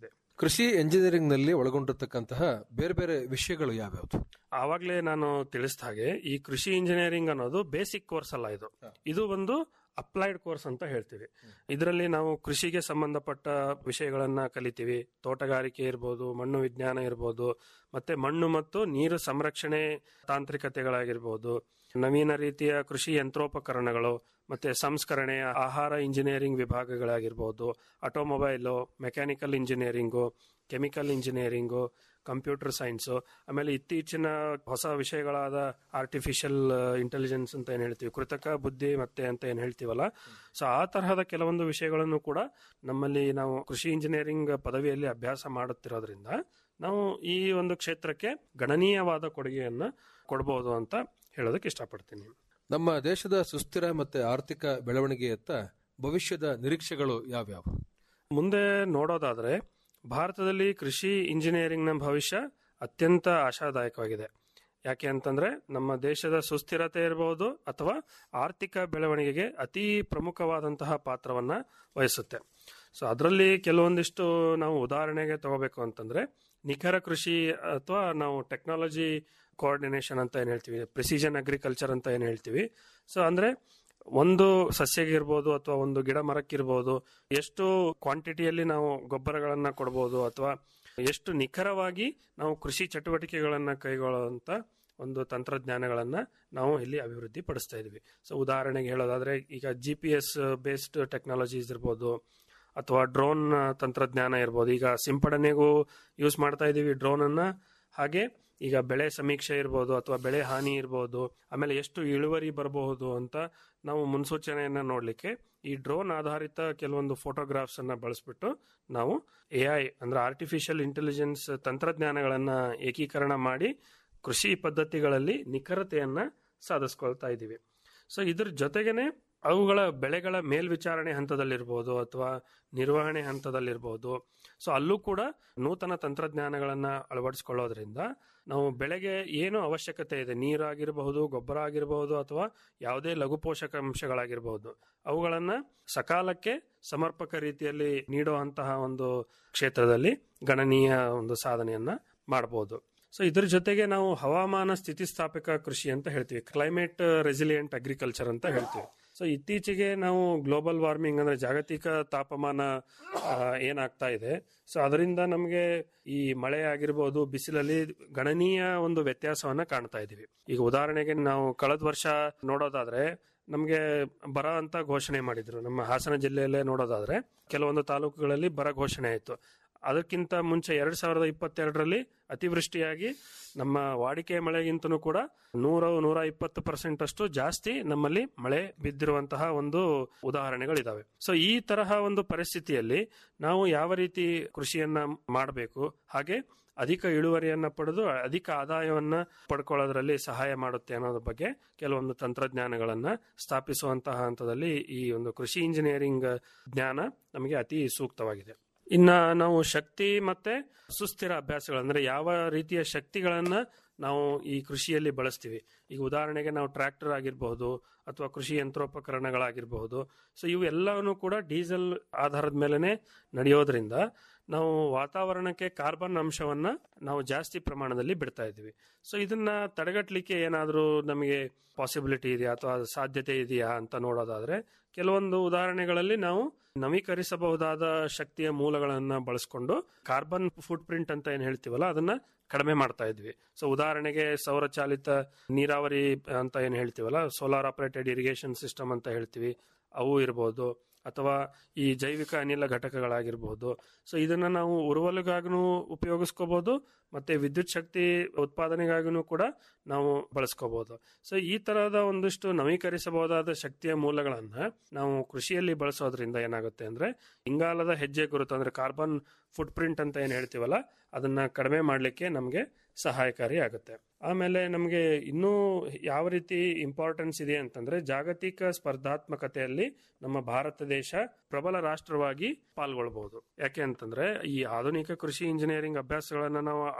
ಕೃಷಿ ಎಂಜಿನಿಯರಿಂಗ್ ನಲ್ಲಿ ಒಳಗೊಂಡಿರ್ತಕ್ಕಂತಹ ಬೇರೆ ಬೇರೆ ವಿಷಯಗಳು ಯಾವ್ಯಾವುದು ಆವಾಗಲೇ ನಾನು ತಿಳಿಸಿದ ಹಾಗೆ ಈ ಕೃಷಿ ಇಂಜಿನಿಯರಿಂಗ್ ಅನ್ನೋದು ಬೇಸಿಕ್ ಕೋರ್ಸ್ ಅಲ್ಲ ಇದು ಇದು ಒಂದು ಅಪ್ಲೈಡ್ ಕೋರ್ಸ್ ಅಂತ ಹೇಳ್ತೀವಿ ಇದರಲ್ಲಿ ನಾವು ಕೃಷಿಗೆ ಸಂಬಂಧಪಟ್ಟ ವಿಷಯಗಳನ್ನ ಕಲಿತೀವಿ ತೋಟಗಾರಿಕೆ ಇರ್ಬೋದು ಮಣ್ಣು ವಿಜ್ಞಾನ ಇರ್ಬೋದು ಮತ್ತೆ ಮಣ್ಣು ಮತ್ತು ನೀರು ಸಂರಕ್ಷಣೆ ತಾಂತ್ರಿಕತೆಗಳಾಗಿರ್ಬೋದು ನವೀನ ರೀತಿಯ ಕೃಷಿ ಯಂತ್ರೋಪಕರಣಗಳು ಮತ್ತೆ ಸಂಸ್ಕರಣೆ ಆಹಾರ ಇಂಜಿನಿಯರಿಂಗ್ ವಿಭಾಗಗಳಾಗಿರ್ಬೋದು automobile mechanical engineering chemical engineering computer science ಆಮೇಲೆ ಇತ್ತೀಚಿನ ಹೊಸ ವಿಷಯಗಳಾದ ಆರ್ಟಿಫಿಷಿಯಲ್ ಇಂಟೆಲಿಜೆನ್ಸ್ ಅಂತ ಏನ್ ಹೇಳ್ತೀವಿ ಕೃತಕ ಬುದ್ಧಿ ಮತ್ತೆ ಅಂತ ಏನ್ ಹೇಳ್ತೀವಲ್ಲ ಸೊ ಆ ತರಹದ ಕೆಲವೊಂದು ವಿಷಯಗಳನ್ನು ಕೂಡ ನಮ್ಮಲ್ಲಿ ನಾವು ಕೃಷಿ ಇಂಜಿನಿಯರಿಂಗ್ ಪದವಿಯಲ್ಲಿ ಅಭ್ಯಾಸ ಮಾಡುತ್ತಿರೋದ್ರಿಂದ ನಾವು ಈ ಒಂದು ಕ್ಷೇತ್ರಕ್ಕೆ ಗಣನೀಯವಾದ ಕೊಡುಗೆಯನ್ನ ಕೊಡಬಹುದು ಅಂತ ಹೇಳೋದಕ್ಕೆ ಇಷ್ಟಪಡ್ತೀನಿ ನಮ್ಮ ದೇಶದ ಸುಸ್ಥಿರ ಮತ್ತೆ ಆರ್ಥಿಕ ಬೆಳವಣಿಗೆಯತ್ತ ಭವಿಷ್ಯದ ನಿರೀಕ್ಷೆಗಳು ಯಾವ್ಯಾವು ಮುಂದೆ ನೋಡೋದಾದ್ರೆ ಭಾರತದಲ್ಲಿ ಕೃಷಿ ಇಂಜಿನಿಯರಿಂಗ್ನ ಭವಿಷ್ಯ ಅತ್ಯಂತ ಆಶಾದಾಯಕವಾಗಿದೆ ಯಾಕೆ ಅಂತಂದ್ರೆ ನಮ್ಮ ದೇಶದ ಸುಸ್ಥಿರತೆ ಇರಬಹುದು ಅಥವಾ ಆರ್ಥಿಕ ಬೆಳವಣಿಗೆಗೆ ಅತಿ ಪ್ರಮುಖವಾದಂತಹ ಪಾತ್ರವನ್ನ ವಹಿಸುತ್ತೆ ಸೊ ಅದರಲ್ಲಿ ಕೆಲವೊಂದಿಷ್ಟು ನಾವು ಉದಾಹರಣೆಗೆ ತಗೋಬೇಕು ಅಂತಂದ್ರೆ ನಿಖರ ಕೃಷಿ ಅಥವಾ ನಾವು ಟೆಕ್ನಾಲಜಿ ಕೋಆರ್ಡಿನೇಷನ್ ಅಂತ ಏನ್ ಹೇಳ್ತೀವಿ ಪ್ರಿಸಿಷನ್ ಅಗ್ರಿಕಲ್ಚರ್ ಅಂತ ಏನ್ ಹೇಳ್ತೀವಿ ಸೊ ಅಂದ್ರೆ ಒಂದು ಸಸ್ಯಗೆ ಇರ್ಬೋದು ಅಥವಾ ಒಂದು ಗಿಡ ಮರಕ್ಕಿರ್ಬೋದು ಎಷ್ಟು ಕ್ವಾಂಟಿಟಿಯಲ್ಲಿ ನಾವು ಗೊಬ್ಬರಗಳನ್ನ ಕೊಡ್ಬೋದು ಅಥವಾ ಎಷ್ಟು ನಿಖರವಾಗಿ ನಾವು ಕೃಷಿ ಚಟುವಟಿಕೆಗಳನ್ನ ಕೈಗೊಳ್ಳುವಂತ ಒಂದು ತಂತ್ರಜ್ಞಾನಗಳನ್ನ ನಾವು ಇಲ್ಲಿ ಅಭಿವೃದ್ಧಿ ಪಡಿಸ್ತಾ ಇದೀವಿ ಸೊ ಉದಾಹರಣೆಗೆ ಹೇಳೋದಾದ್ರೆ ಈಗ G P S based technologies ಇರ್ಬೋದು ಅಥವಾ ಡ್ರೋನ್ ತಂತ್ರಜ್ಞಾನ ಇರ್ಬೋದು ಈಗ ಸಿಂಪಡಣೆಗೂ ಯೂಸ್ ಮಾಡ್ತಾ ಇದೀವಿ ಡ್ರೋನ್ ಅನ್ನ ಹಾಗೆ ಈಗ ಬೆಳೆ ಸಮೀಕ್ಷೆ ಇರ್ಬೋದು ಅಥವಾ ಬೆಳೆ ಹಾನಿ ಇರ್ಬೋದು ಆಮೇಲೆ ಎಷ್ಟು ಇಳುವರಿ ಬರಬಹುದು ಅಂತ ನಾವು ಮುನ್ಸೂಚನೆಯನ್ನ ನೋಡ್ಲಿಕ್ಕೆ ಈ ಡ್ರೋನ್ ಆಧಾರಿತ ಕೆಲವೊಂದು ಫೋಟೋಗ್ರಾಫ್ಸ್ ಅನ್ನ ಬಳಸ್ಬಿಟ್ಟು ನಾವು ಎ ಐ ಅಂದ್ರೆ ಆರ್ಟಿಫಿಷಿಯಲ್ ಇಂಟೆಲಿಜೆನ್ಸ್ ತಂತ್ರಜ್ಞಾನಗಳನ್ನ ಏಕೀಕರಣ ಮಾಡಿ ಕೃಷಿ ಪದ್ಧತಿಗಳಲ್ಲಿ ನಿಖರತೆಯನ್ನ ಸಾಧಿಸ್ಕೊಳ್ತಾ ಇದ್ದೀವಿ ಸೊ ಇದ್ರ ಜೊತೆಗೇನೆ ಅವುಗಳ ಬೆಳೆಗಳ ಮೇಲ್ವಿಚಾರಣೆ ಹಂತದಲ್ಲಿರ್ಬೋದು ಅಥವಾ ನಿರ್ವಹಣೆ ಹಂತದಲ್ಲಿರ್ಬೋದು ಸೊ ಅಲ್ಲೂ ಕೂಡ ನೂತನ ತಂತ್ರಜ್ಞಾನಗಳನ್ನ ಅಳವಡಿಸಿಕೊಳ್ಳೋದ್ರಿಂದ ನಾವು ಬೆಳೆಗೆ ಏನು ಅವಶ್ಯಕತೆ ಇದೆ ನೀರಾಗಿರಬಹುದು ಗೊಬ್ಬರ ಆಗಿರಬಹುದು ಅಥವಾ ಯಾವುದೇ ಲಘು ಪೋಷಕಾಂಶಗಳಾಗಿರಬಹುದು ಅವುಗಳನ್ನ ಸಕಾಲಕ್ಕೆ ಸಮರ್ಪಕ ರೀತಿಯಲ್ಲಿ ನೀಡುವಂತಹ ಒಂದು ಕ್ಷೇತ್ರದಲ್ಲಿ ಗಣನೀಯ ಒಂದು ಸಾಧನೆಯನ್ನ ಮಾಡಬಹುದು ಸೊ ಇದ್ರ ಜೊತೆಗೆ ನಾವು ಹವಾಮಾನ ಸ್ಥಿತಿಸ್ಥಾಪಕ ಕೃಷಿ ಅಂತ ಹೇಳ್ತೀವಿ ಕ್ಲೈಮೇಟ್ ರೆಸಿಲಿಯಂಟ್ ಅಗ್ರಿಕಲ್ಚರ್ ಅಂತ ಹೇಳ್ತೀವಿ ಸೊ ಇತ್ತೀಚೆಗೆ ನಾವು ಗ್ಲೋಬಲ್ ವಾರ್ಮಿಂಗ್ ಅಂದ್ರೆ ಜಾಗತಿಕ ತಾಪಮಾನ ಆ, ಏನಾಗ್ತಾ ಇದೆ ಸೊ ಅದರಿಂದ ನಮಗೆ ಈ ಮಳೆ ಆಗಿರ್ಬೋದು ಬಿಸಿಲಲ್ಲಿ ಗಣನೀಯ ಒಂದು ವ್ಯತ್ಯಾಸವನ್ನ ಕಾಣ್ತಾ ಇದೀವಿ ಈಗ ಉದಾಹರಣೆಗೆ ನಾವು ಕಳೆದ ವರ್ಷ ನೋಡೋದಾದ್ರೆ ನಮಗೆ ಬರ ಅಂತ ಘೋಷಣೆ ಮಾಡಿದ್ರು ನಮ್ಮ ಹಾಸನ ಜಿಲ್ಲೆಯಲ್ಲೇ ನೋಡೋದಾದ್ರೆ ಕೆಲವೊಂದು ತಾಲೂಕುಗಳಲ್ಲಿ ಬರ ಘೋಷಣೆ ಆಯಿತು ಅದಕ್ಕಿಂತ ಮುಂಚೆ ಎರಡ್ ಸಾವಿರದ ಇಪ್ಪತ್ತೆರಡರಲ್ಲಿ ಅತಿವೃಷ್ಟಿಯಾಗಿ ನಮ್ಮ ವಾಡಿಕೆ ಮಳೆಗಿಂತನೂ ಕೂಡ ನೂರ ನೂರ ಇಪ್ಪತ್ತು ಪರ್ಸೆಂಟ್ ಅಷ್ಟು ಜಾಸ್ತಿ ನಮ್ಮಲ್ಲಿ ಮಳೆ ಬಿದ್ದಿರುವಂತಹ ಒಂದು ಉದಾಹರಣೆಗಳಿದಾವೆ ಸೊ ಈ ತರಹ ಒಂದು ಪರಿಸ್ಥಿತಿಯಲ್ಲಿ ನಾವು ಯಾವ ರೀತಿ ಕೃಷಿಯನ್ನ ಮಾಡಬೇಕು ಹಾಗೆ ಅಧಿಕ ಇಳುವರಿಯನ್ನ ಪಡೆದು ಅಧಿಕ ಆದಾಯವನ್ನ ಪಡ್ಕೊಳ್ಳೋದ್ರಲ್ಲಿ ಸಹಾಯ ಮಾಡುತ್ತೆ ಅನ್ನೋದ್ರ ಬಗ್ಗೆ ಕೆಲವೊಂದು ತಂತ್ರಜ್ಞಾನಗಳನ್ನ ಸ್ಥಾಪಿಸುವಂತಹ ಹಂತದಲ್ಲಿ ಈ ಒಂದು ಕೃಷಿ ಇಂಜಿನಿಯರಿಂಗ್ ಜ್ಞಾನ ನಮಗೆ ಅತಿ ಸೂಕ್ತವಾಗಿದೆ ಇನ್ನ ನಾವು ಶಕ್ತಿ ಮತ್ತೆ ಸುಸ್ಥಿರ ಅಭ್ಯಾಸಗಳು ಅಂದ್ರೆ ಯಾವ ರೀತಿಯ ಶಕ್ತಿಗಳನ್ನ ನಾವು ಈ ಕೃಷಿಯಲ್ಲಿ ಬಳಸ್ತೀವಿ ಈಗ ಉದಾಹರಣೆಗೆ ನಾವು ಟ್ರ್ಯಾಕ್ಟರ್ ಆಗಿರಬಹುದು ಅಥವಾ ಕೃಷಿ ಯಂತ್ರೋಪಕರಣಗಳಾಗಿರಬಹುದು ಸೊ ಇವು ಎಲ್ಲವನ್ನೂ ಕೂಡ ಡೀಸೆಲ್ ಆಧಾರದ ಮೇಲೆನೆ ನಡೆಯೋದ್ರಿಂದ ನಾವು ವಾತಾವರಣಕ್ಕೆ ಕಾರ್ಬನ್ ಅಂಶವನ್ನ ನಾವು ಜಾಸ್ತಿ ಪ್ರಮಾಣದಲ್ಲಿ ಬಿಡ್ತಾ ಇದ್ದೀವಿ ಸೊ ಇದನ್ನ ತಡೆಗಟ್ಟಲಿಕ್ಕೆ ಏನಾದರೂ ನಮಗೆ ಪಾಸಿಬಿಲಿಟಿ ಇದೆಯಾ ಅಥವಾ ಸಾಧ್ಯತೆ ಇದೆಯಾ ಅಂತ ನೋಡೋದಾದ್ರೆ ಕೆಲವೊಂದು ಉದಾಹರಣೆಗಳಲ್ಲಿ ನಾವು ನವೀಕರಿಸಬಹುದಾದ ಶಕ್ತಿಯ ಮೂಲಗಳನ್ನ ಬಳಸ್ಕೊಂಡು ಕಾರ್ಬನ್ ಫುಟ್ ಪ್ರಿಂಟ್ ಅಂತ ಏನ್ ಹೇಳ್ತೀವಲ್ಲ ಅದನ್ನ ಕಡಿಮೆ ಮಾಡ್ತಾ ಇದ್ವಿ ಸೊ ಉದಾಹರಣೆಗೆ ಸೌರಚಾಲಿತ ನೀರಾವರಿ ಅಂತ ಏನ್ ಹೇಳ್ತೀವಲ್ಲ ಸೋಲಾರ್ ಆಪರೇಟೆಡ್ ಇರಿಗೇಷನ್ ಸಿಸ್ಟಮ್ ಅಂತ ಹೇಳ್ತೀವಿ ಅವು ಇರ್ಬೋದು ಅಥವಾ ಈ ಜೈವಿಕ ಅನಿಲ ಘಟಕಗಳಾಗಿರ್ಬೋದು ಸೊ ಇದನ್ನ ನಾವು ಉರುವಲಿಗಾಗೂ ಉಪಯೋಗಿಸ್ಕೋಬಹುದು ಮತ್ತೆ ವಿದ್ಯುತ್ ಶಕ್ತಿ ಉತ್ಪಾದನೆಗಾಗೂ ಕೂಡ ನಾವು ಬಳಸ್ಕೋಬಹುದು ಸೊ ಈ ತರಹದ ಒಂದಿಷ್ಟು ನವೀಕರಿಸಬಹುದಾದ ಶಕ್ತಿಯ ಮೂಲಗಳನ್ನ ನಾವು ಕೃಷಿಯಲ್ಲಿ ಬಳಸೋದ್ರಿಂದ ಏನಾಗುತ್ತೆ ಅಂದ್ರೆ ಇಂಗಾಲದ ಹೆಜ್ಜೆ ಗುರುತು ಅಂದ್ರೆ ಕಾರ್ಬನ್ ಫುಟ್ ಪ್ರಿಂಟ್ ಅಂತ ಏನ್ ಹೇಳ್ತೀವಲ್ಲ ಅದನ್ನ ಕಡಿಮೆ ಮಾಡಲಿಕ್ಕೆ ನಮಗೆ ಸಹಾಯಕಾರಿ ಆಗುತ್ತೆ ಆಮೇಲೆ ನಮಗೆ ಇನ್ನೂ ಯಾವ ರೀತಿ ಇಂಪಾರ್ಟೆನ್ಸ್ ಇದೆ ಅಂತಂದ್ರೆ ಜಾಗತಿಕ ಸ್ಪರ್ಧಾತ್ಮಕತೆಯಲ್ಲಿ ನಮ್ಮ ಭಾರತ ದೇಶ ಪ್ರಬಲ ರಾಷ್ಟ್ರವಾಗಿ ಪಾಲ್ಗೊಳ್ಬಹುದು ಯಾಕೆ ಅಂತಂದ್ರೆ ಈ ಆಧುನಿಕ ಕೃಷಿ ಇಂಜಿನಿಯರಿಂಗ್ ಅಭ್ಯಾಸಗಳನ್ನ ನಾವು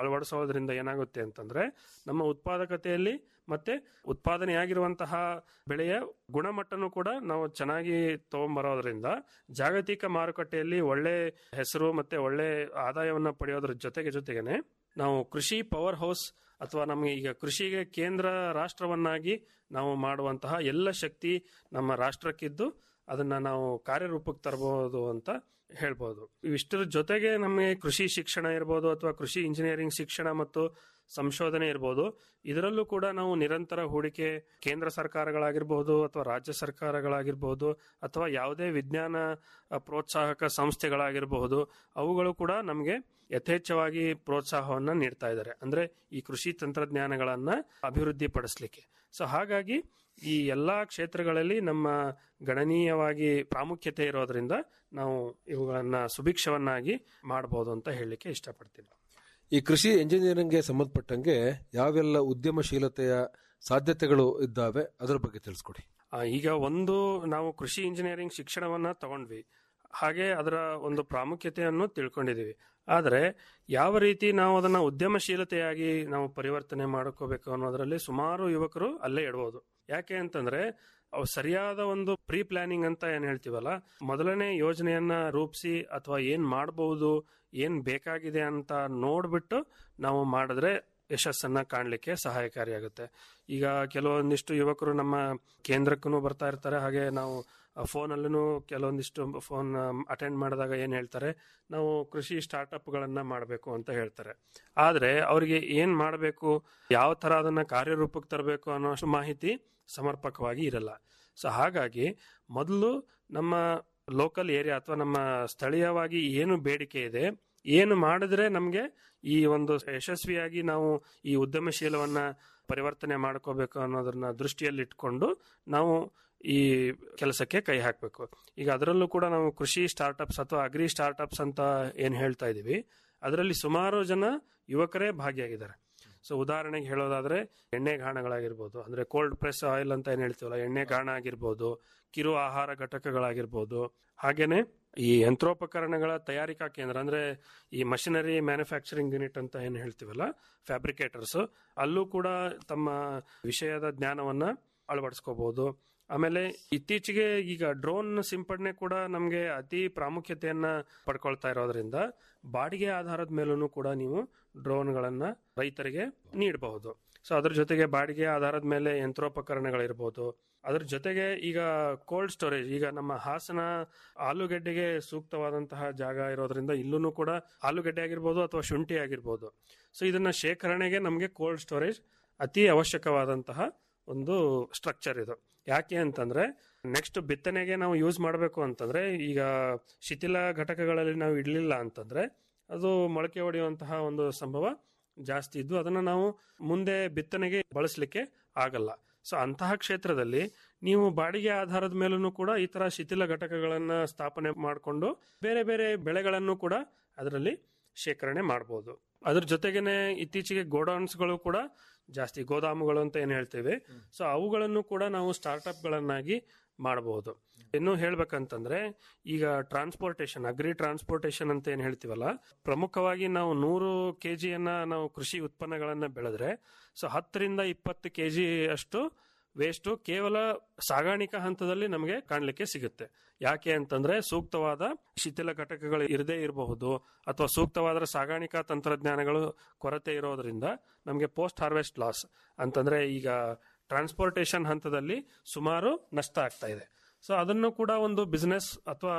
ಅಳವಡಿಸೋದ್ರಿಂದ ಏನಾಗುತ್ತೆ ಅಂತಂದ್ರೆ ನಮ್ಮ ಉತ್ಪಾದಕತೆಯಲ್ಲಿ ಮತ್ತೆ ಉತ್ಪಾದನೆಯಾಗಿರುವಂತಹ ಬೆಳೆಯ ಗುಣಮಟ್ಟನೂ ಕೂಡ ನಾವು ಚೆನ್ನಾಗಿ ತಗೊಂಬರೋದ್ರಿಂದ ಜಾಗತಿಕ ಮಾರುಕಟ್ಟೆಯಲ್ಲಿ ಒಳ್ಳೆ ಹೆಸರು ಮತ್ತೆ ಒಳ್ಳೆ ಆದಾಯವನ್ನ ಪಡೆಯೋದ್ರ ಜೊತೆಗೆ ಜೊತೆಗೇನೆ ನಾವು ಕೃಷಿ ಪವರ್ ಹೌಸ್ ಅಥವಾ ನಮಗೆ ಈಗ ಕೃಷಿಗೆ ಕೇಂದ್ರ ರಾಷ್ಟ್ರವನ್ನಾಗಿ ನಾವು ಮಾಡುವಂತಹ ಎಲ್ಲ ಶಕ್ತಿ ನಮ್ಮ ರಾಷ್ಟ್ರಕ್ಕಿದ್ದು ಅದನ್ನ ನಾವು ಕಾರ್ಯರೂಪಕ್ಕೆ ತರಬಹುದು ಅಂತ ಹೇಳ್ಬೋದು ಇವಿಷ್ಟರ ಜೊತೆಗೆ ನಮಗೆ ಕೃಷಿ ಶಿಕ್ಷಣ ಇರ್ಬೋದು ಅಥವಾ ಕೃಷಿ ಇಂಜಿನಿಯರಿಂಗ್ ಶಿಕ್ಷಣ ಮತ್ತು ಸಂಶೋಧನೆ ಇರ್ಬೋದು ಇದರಲ್ಲೂ ಕೂಡ ನಾವು ನಿರಂತರ ಹೂಡಿಕೆ ಕೇಂದ್ರ ಸರ್ಕಾರಗಳಾಗಿರ್ಬೋದು ಅಥವಾ ರಾಜ್ಯ ಸರ್ಕಾರಗಳಾಗಿರ್ಬೋದು ಅಥವಾ ಯಾವುದೇ ವಿಜ್ಞಾನ ಅ, ಪ್ರೋತ್ಸಾಹಕ ಸಂಸ್ಥೆಗಳಾಗಿರಬಹುದು ಅವುಗಳು ಕೂಡ ನಮಗೆ ಯಥೇಚ್ಛವಾಗಿ ಪ್ರೋತ್ಸಾಹವನ್ನ ನೀಡ್ತಾ ಇದ್ದಾರೆ ಅಂದ್ರೆ ಈ ಕೃಷಿ ತಂತ್ರಜ್ಞಾನಗಳನ್ನ ಅಭಿವೃದ್ಧಿ ಪಡಿಸ್ಲಿಕ್ಕೆ ಸೊ ಹಾಗಾಗಿ ಈ ಎಲ್ಲಾ ಕ್ಷೇತ್ರಗಳಲ್ಲಿ ನಮ್ಮ ಗಣನೀಯವಾಗಿ ಪ್ರಾಮುಖ್ಯತೆ ಇರೋದ್ರಿಂದ ನಾವು ಇವುಗಳನ್ನ ಸುಭಿಕ್ಷವನ್ನಾಗಿ ಮಾಡಬಹುದು ಅಂತ ಹೇಳಲಿಕ್ಕೆ ಇಷ್ಟಪಡ್ತೀನಿ ಈ ಕೃಷಿ ಎಂಜಿನಿಯರಿಂಗ್ಗೆ ಸಂಬಂಧಪಟ್ಟಂಗೆ ಯಾವೆಲ್ಲ ಉದ್ಯಮಶೀಲತೆಯ ಸಾಧ್ಯತೆಗಳು ಇದ್ದಾವೆ ಅದರ ಬಗ್ಗೆ ತಿಳಿಸ್ಕೊಡಿ ಆ, ಈಗ ಒಂದು ನಾವು ಕೃಷಿ ಇಂಜಿನಿಯರಿಂಗ್ ಶಿಕ್ಷಣವನ್ನ ತಗೊಂಡ್ವಿ ಹಾಗೆ ಅದರ ಒಂದು ಪ್ರಾಮುಖ್ಯತೆಯನ್ನು ತಿಳ್ಕೊಂಡಿದೀವಿ ಆದರೆ ಯಾವ ರೀತಿ ನಾವು ಅದನ್ನ ಉದ್ಯಮಶೀಲತೆಯಾಗಿ ನಾವು ಪರಿವರ್ತನೆ ಮಾಡ್ಕೋಬೇಕು ಅನ್ನೋದ್ರಲ್ಲಿ ಸುಮಾರು ಯುವಕರು ಅಲ್ಲೇ ಇಡ್ಬೋದು ಯಾಕೆ ಅಂತಂದ್ರೆ ಅವು ಸರಿಯಾದ ಒಂದು ಪ್ರೀ ಪ್ಲಾನಿಂಗ್ ಅಂತ ಏನ್ ಹೇಳ್ತೀವಲ್ಲ ಮೊದಲನೇ ಯೋಜನೆಯನ್ನ ರೂಪಿಸಿ ಅಥವಾ ಏನ್ ಮಾಡಬಹುದು ಏನ್ ಬೇಕಾಗಿದೆ ಅಂತ ನೋಡ್ಬಿಟ್ಟು ನಾವು ಮಾಡಿದ್ರೆ ಯಶಸ್ಸನ್ನ ಕಾಣಲಿಕ್ಕೆ ಸಹಾಯಕಾರಿಯಾಗುತ್ತೆ ಈಗ ಕೆಲವೊಂದಿಷ್ಟು ಯುವಕರು ನಮ್ಮ ಕೇಂದ್ರಕ್ಕೂ ಬರ್ತಾ ಇರ್ತಾರೆ ಹಾಗೆ ನಾವು ಫೋನಲ್ಲೂ ಕೆಲವೊಂದಿಷ್ಟು ಫೋನ್ ಅಟೆಂಡ್ ಮಾಡಿದಾಗ ಏನು ಹೇಳ್ತಾರೆ ನಾವು ಕೃಷಿ ಸ್ಟಾರ್ಟಪ್ಗಳನ್ನ ಮಾಡಬೇಕು ಅಂತ ಹೇಳ್ತಾರೆ ಆದರೆ ಅವರಿಗೆ ಏನು ಮಾಡಬೇಕು ಯಾವ ಥರ ಅದನ್ನ ಕಾರ್ಯರೂಪಕ್ಕೆ ತರಬೇಕು ಅನ್ನೋಷ್ಟು ಮಾಹಿತಿ ಸಮರ್ಪಕವಾಗಿ ಇರಲ್ಲ ಸೊ ಹಾಗಾಗಿ ಮೊದಲು ನಮ್ಮ ಲೋಕಲ್ ಏರಿಯಾ ಅಥವಾ ನಮ್ಮ ಸ್ಥಳೀಯವಾಗಿ ಏನು ಬೇಡಿಕೆ ಇದೆ ಏನು ಮಾಡಿದ್ರೆ ನಮಗೆ ಈ ಒಂದು ಯಶಸ್ವಿಯಾಗಿ ನಾವು ಈ ಉದ್ಯಮಶೀಲವನ್ನ ಪರಿವರ್ತನೆ ಮಾಡ್ಕೋಬೇಕು ಅನ್ನೋದನ್ನ ದೃಷ್ಟಿಯಲ್ಲಿಟ್ಕೊಂಡು ನಾವು ಈ ಕೆಲಸಕ್ಕೆ ಕೈ ಹಾಕಬೇಕು ಈಗ ಅದರಲ್ಲೂ ಕೂಡ ನಾವು ಕೃಷಿ ಸ್ಟಾರ್ಟಪ್ಸ್ ಅಥವಾ ಅಗ್ರಿ ಸ್ಟಾರ್ಟಪ್ಸ್ ಅಂತ ಏನು ಹೇಳ್ತಾ ಇದೀವಿ ಅದರಲ್ಲಿ ಸುಮಾರು ಜನ ಯುವಕರೇ ಭಾಗಿಯಾಗಿದ್ದಾರೆ ಸೊ ಉದಾಹರಣೆಗೆ ಹೇಳೋದಾದ್ರೆ ಎಣ್ಣೆ ಗಾಣಗಳಾಗಿರ್ಬೋದು ಅಂದ್ರೆ ಕೋಲ್ಡ್ ಪ್ರೆಸ್ ಆಯಿಲ್ ಅಂತ ಏನ್ ಹೇಳ್ತೀವಲ್ಲ ಎಣ್ಣೆ ಗಾಣ ಆಗಿರ್ಬೋದು ಕಿರು ಆಹಾರ ಘಟಕಗಳಾಗಿರ್ಬೋದು ಹಾಗೇನೆ ಈ ಯಂತ್ರೋಪಕರಣಗಳ ತಯಾರಿಕಾ ಕೇಂದ್ರ ಅಂದ್ರೆ ಈ ಮಷಿನರಿ ಮ್ಯಾನುಫ್ಯಾಕ್ಚರಿಂಗ್ ಯೂನಿಟ್ ಅಂತ ಏನ್ ಹೇಳ್ತೀವಲ್ಲ ಫ್ಯಾಬ್ರಿಕೇಟರ್ಸ್ ಅಲ್ಲೂ ಕೂಡ ತಮ್ಮ ವಿಷಯದ ಜ್ಞಾನವನ್ನ ಅಳವಡಿಸ್ಕೋಬಹುದು ಆಮೇಲೆ ಇತ್ತೀಚೆಗೆ ಈಗ ಡ್ರೋನ್ ಸಿಂಪಡಣೆ ಕೂಡ ನಮಗೆ ಅತಿ ಪ್ರಾಮುಖ್ಯತೆಯನ್ನ ಪಡ್ಕೊಳ್ತಾ ಇರೋದ್ರಿಂದ ಬಾಡಿಗೆ ಆಧಾರದ ಮೇಲೂ ಕೂಡ ನೀವು ಡ್ರೋನ್ಗಳನ್ನ ರೈತರಿಗೆ ನೀಡಬಹುದು ಸೊ ಅದ್ರ ಜೊತೆಗೆ ಬಾಡಿಗೆ ಆಧಾರದ ಮೇಲೆ ಯಂತ್ರೋಪಕರಣಗಳಿರ್ಬೋದು ಅದ್ರ ಜೊತೆಗೆ ಈಗ ಕೋಲ್ಡ್ ಸ್ಟೋರೇಜ್ ಈಗ ನಮ್ಮ ಹಾಸನ ಆಲೂಗೆಡ್ಡೆಗೆ ಸೂಕ್ತವಾದಂತಹ ಜಾಗ ಇರೋದ್ರಿಂದ ಇಲ್ಲೂ ಕೂಡ ಆಲೂಗೆಡ್ಡೆ ಆಗಿರ್ಬೋದು ಅಥವಾ ಶುಂಠಿ ಆಗಿರ್ಬೋದು ಸೊ ಇದನ್ನ ಶೇಖರಣೆಗೆ ನಮಗೆ ಕೋಲ್ಡ್ ಸ್ಟೋರೇಜ್ ಅತಿ ಅವಶ್ಯಕವಾದಂತಹ ಒಂದು ಸ್ಟ್ರಕ್ಚರ್ ಇದು ಯಾಕೆ ಅಂತಂದ್ರೆ ನೆಕ್ಸ್ಟ್ ಬಿತ್ತನೆಗೆ ನಾವು ಯೂಸ್ ಮಾಡಬೇಕು ಅಂತಂದ್ರೆ ಈಗ ಶಿಥಿಲ ಘಟಕಗಳಲ್ಲಿ ನಾವು ಇಡಲಿಲ್ಲ ಅಂತಂದ್ರೆ ಅದು ಮೊಳಕೆ ಹೊಡೆಯುವಂತಹ ಒಂದು ಸಂಭವ ಜಾಸ್ತಿ ಇದ್ದು ಅದನ್ನ ನಾವು ಮುಂದೆ ಬಿತ್ತನೆಗೆ ಬಳಸಲಿಕ್ಕೆ ಆಗಲ್ಲ ಸೊ ಅಂತಹ ಕ್ಷೇತ್ರದಲ್ಲಿ ನೀವು ಬಾಡಿಗೆ ಆಧಾರದ ಮೇಲೂ ಕೂಡ ಈ ತರ ಶಿಥಿಲ ಘಟಕಗಳನ್ನ ಸ್ಥಾಪನೆ ಮಾಡಿಕೊಂಡು ಬೇರೆ ಬೇರೆ ಬೆಳೆಗಳನ್ನು ಕೂಡ ಅದರಲ್ಲಿ ಶೇಖರಣೆ ಮಾಡಬಹುದು ಅದ್ರ ಜೊತೆಗೇನೆ ಇತ್ತೀಚೆಗೆ ಗೋಡೌನ್ಸ್ಗಳು ಕೂಡ ಜಾಸ್ತಿ ಗೋದಾಮುಗಳು ಅಂತ ಏನ್ ಹೇಳ್ತೇವೆ ಸೊ ಅವುಗಳನ್ನು ಕೂಡ ನಾವು ಸ್ಟಾರ್ಟ್ಅಪ್ ಗಳನ್ನಾಗಿ ಮಾಡಬಹುದು ಇನ್ನು ಹೇಳ್ಬೇಕಂತಂದ್ರೆ ಈಗ ಟ್ರಾನ್ಸ್ಪೋರ್ಟೇಶನ್ ಅಗ್ರಿ ಟ್ರಾನ್ಸ್ಪೋರ್ಟೇಶನ್ ಅಂತ ಏನ್ ಹೇಳ್ತೀವಲ್ಲ ಪ್ರಮುಖವಾಗಿ ನಾವು ನೂರು ಕೆಜಿಯನ್ನ ನಾವು ಕೃಷಿ ಉತ್ಪನ್ನಗಳನ್ನ ಬೆಳೆದ್ರೆ ಸೊ ಹತ್ತರಿಂದ ಇಪ್ಪತ್ತು ಕೆಜಿ ಅಷ್ಟು ವೇಸ್ಟ್ ಕೇವಲ ಸಾಗಾಣಿಕಾ ಹಂತದಲ್ಲಿ ನಮಗೆ ಕಾಣಲಿಕ್ಕೆ ಸಿಗುತ್ತೆ ಯಾಕೆ ಅಂತಂದ್ರೆ ಸೂಕ್ತವಾದ ಶಿಥಿಲ ಘಟಕಗಳು ಇರದೇ ಇರಬಹುದು ಅಥವಾ ಸೂಕ್ತವಾದ ಸಾಗಾಣಿಕಾ ತಂತ್ರಜ್ಞಾನಗಳು ಕೊರತೆ ಇರೋದ್ರಿಂದ ನಮಗೆ ಪೋಸ್ಟ್ ಹಾರ್ವೆಸ್ಟ್ ಲಾಸ್ ಅಂತಂದ್ರೆ ಈಗ ಟ್ರಾನ್ಸ್ಪೋರ್ಟೇಶನ್ ಹಂತದಲ್ಲಿ ಸುಮಾರು ನಷ್ಟ ಆಗ್ತಾ ಇದೆ ಸೊ ಅದನ್ನು ಕೂಡ ಒಂದು ಬಿಸ್ನೆಸ್ ಅಥವಾ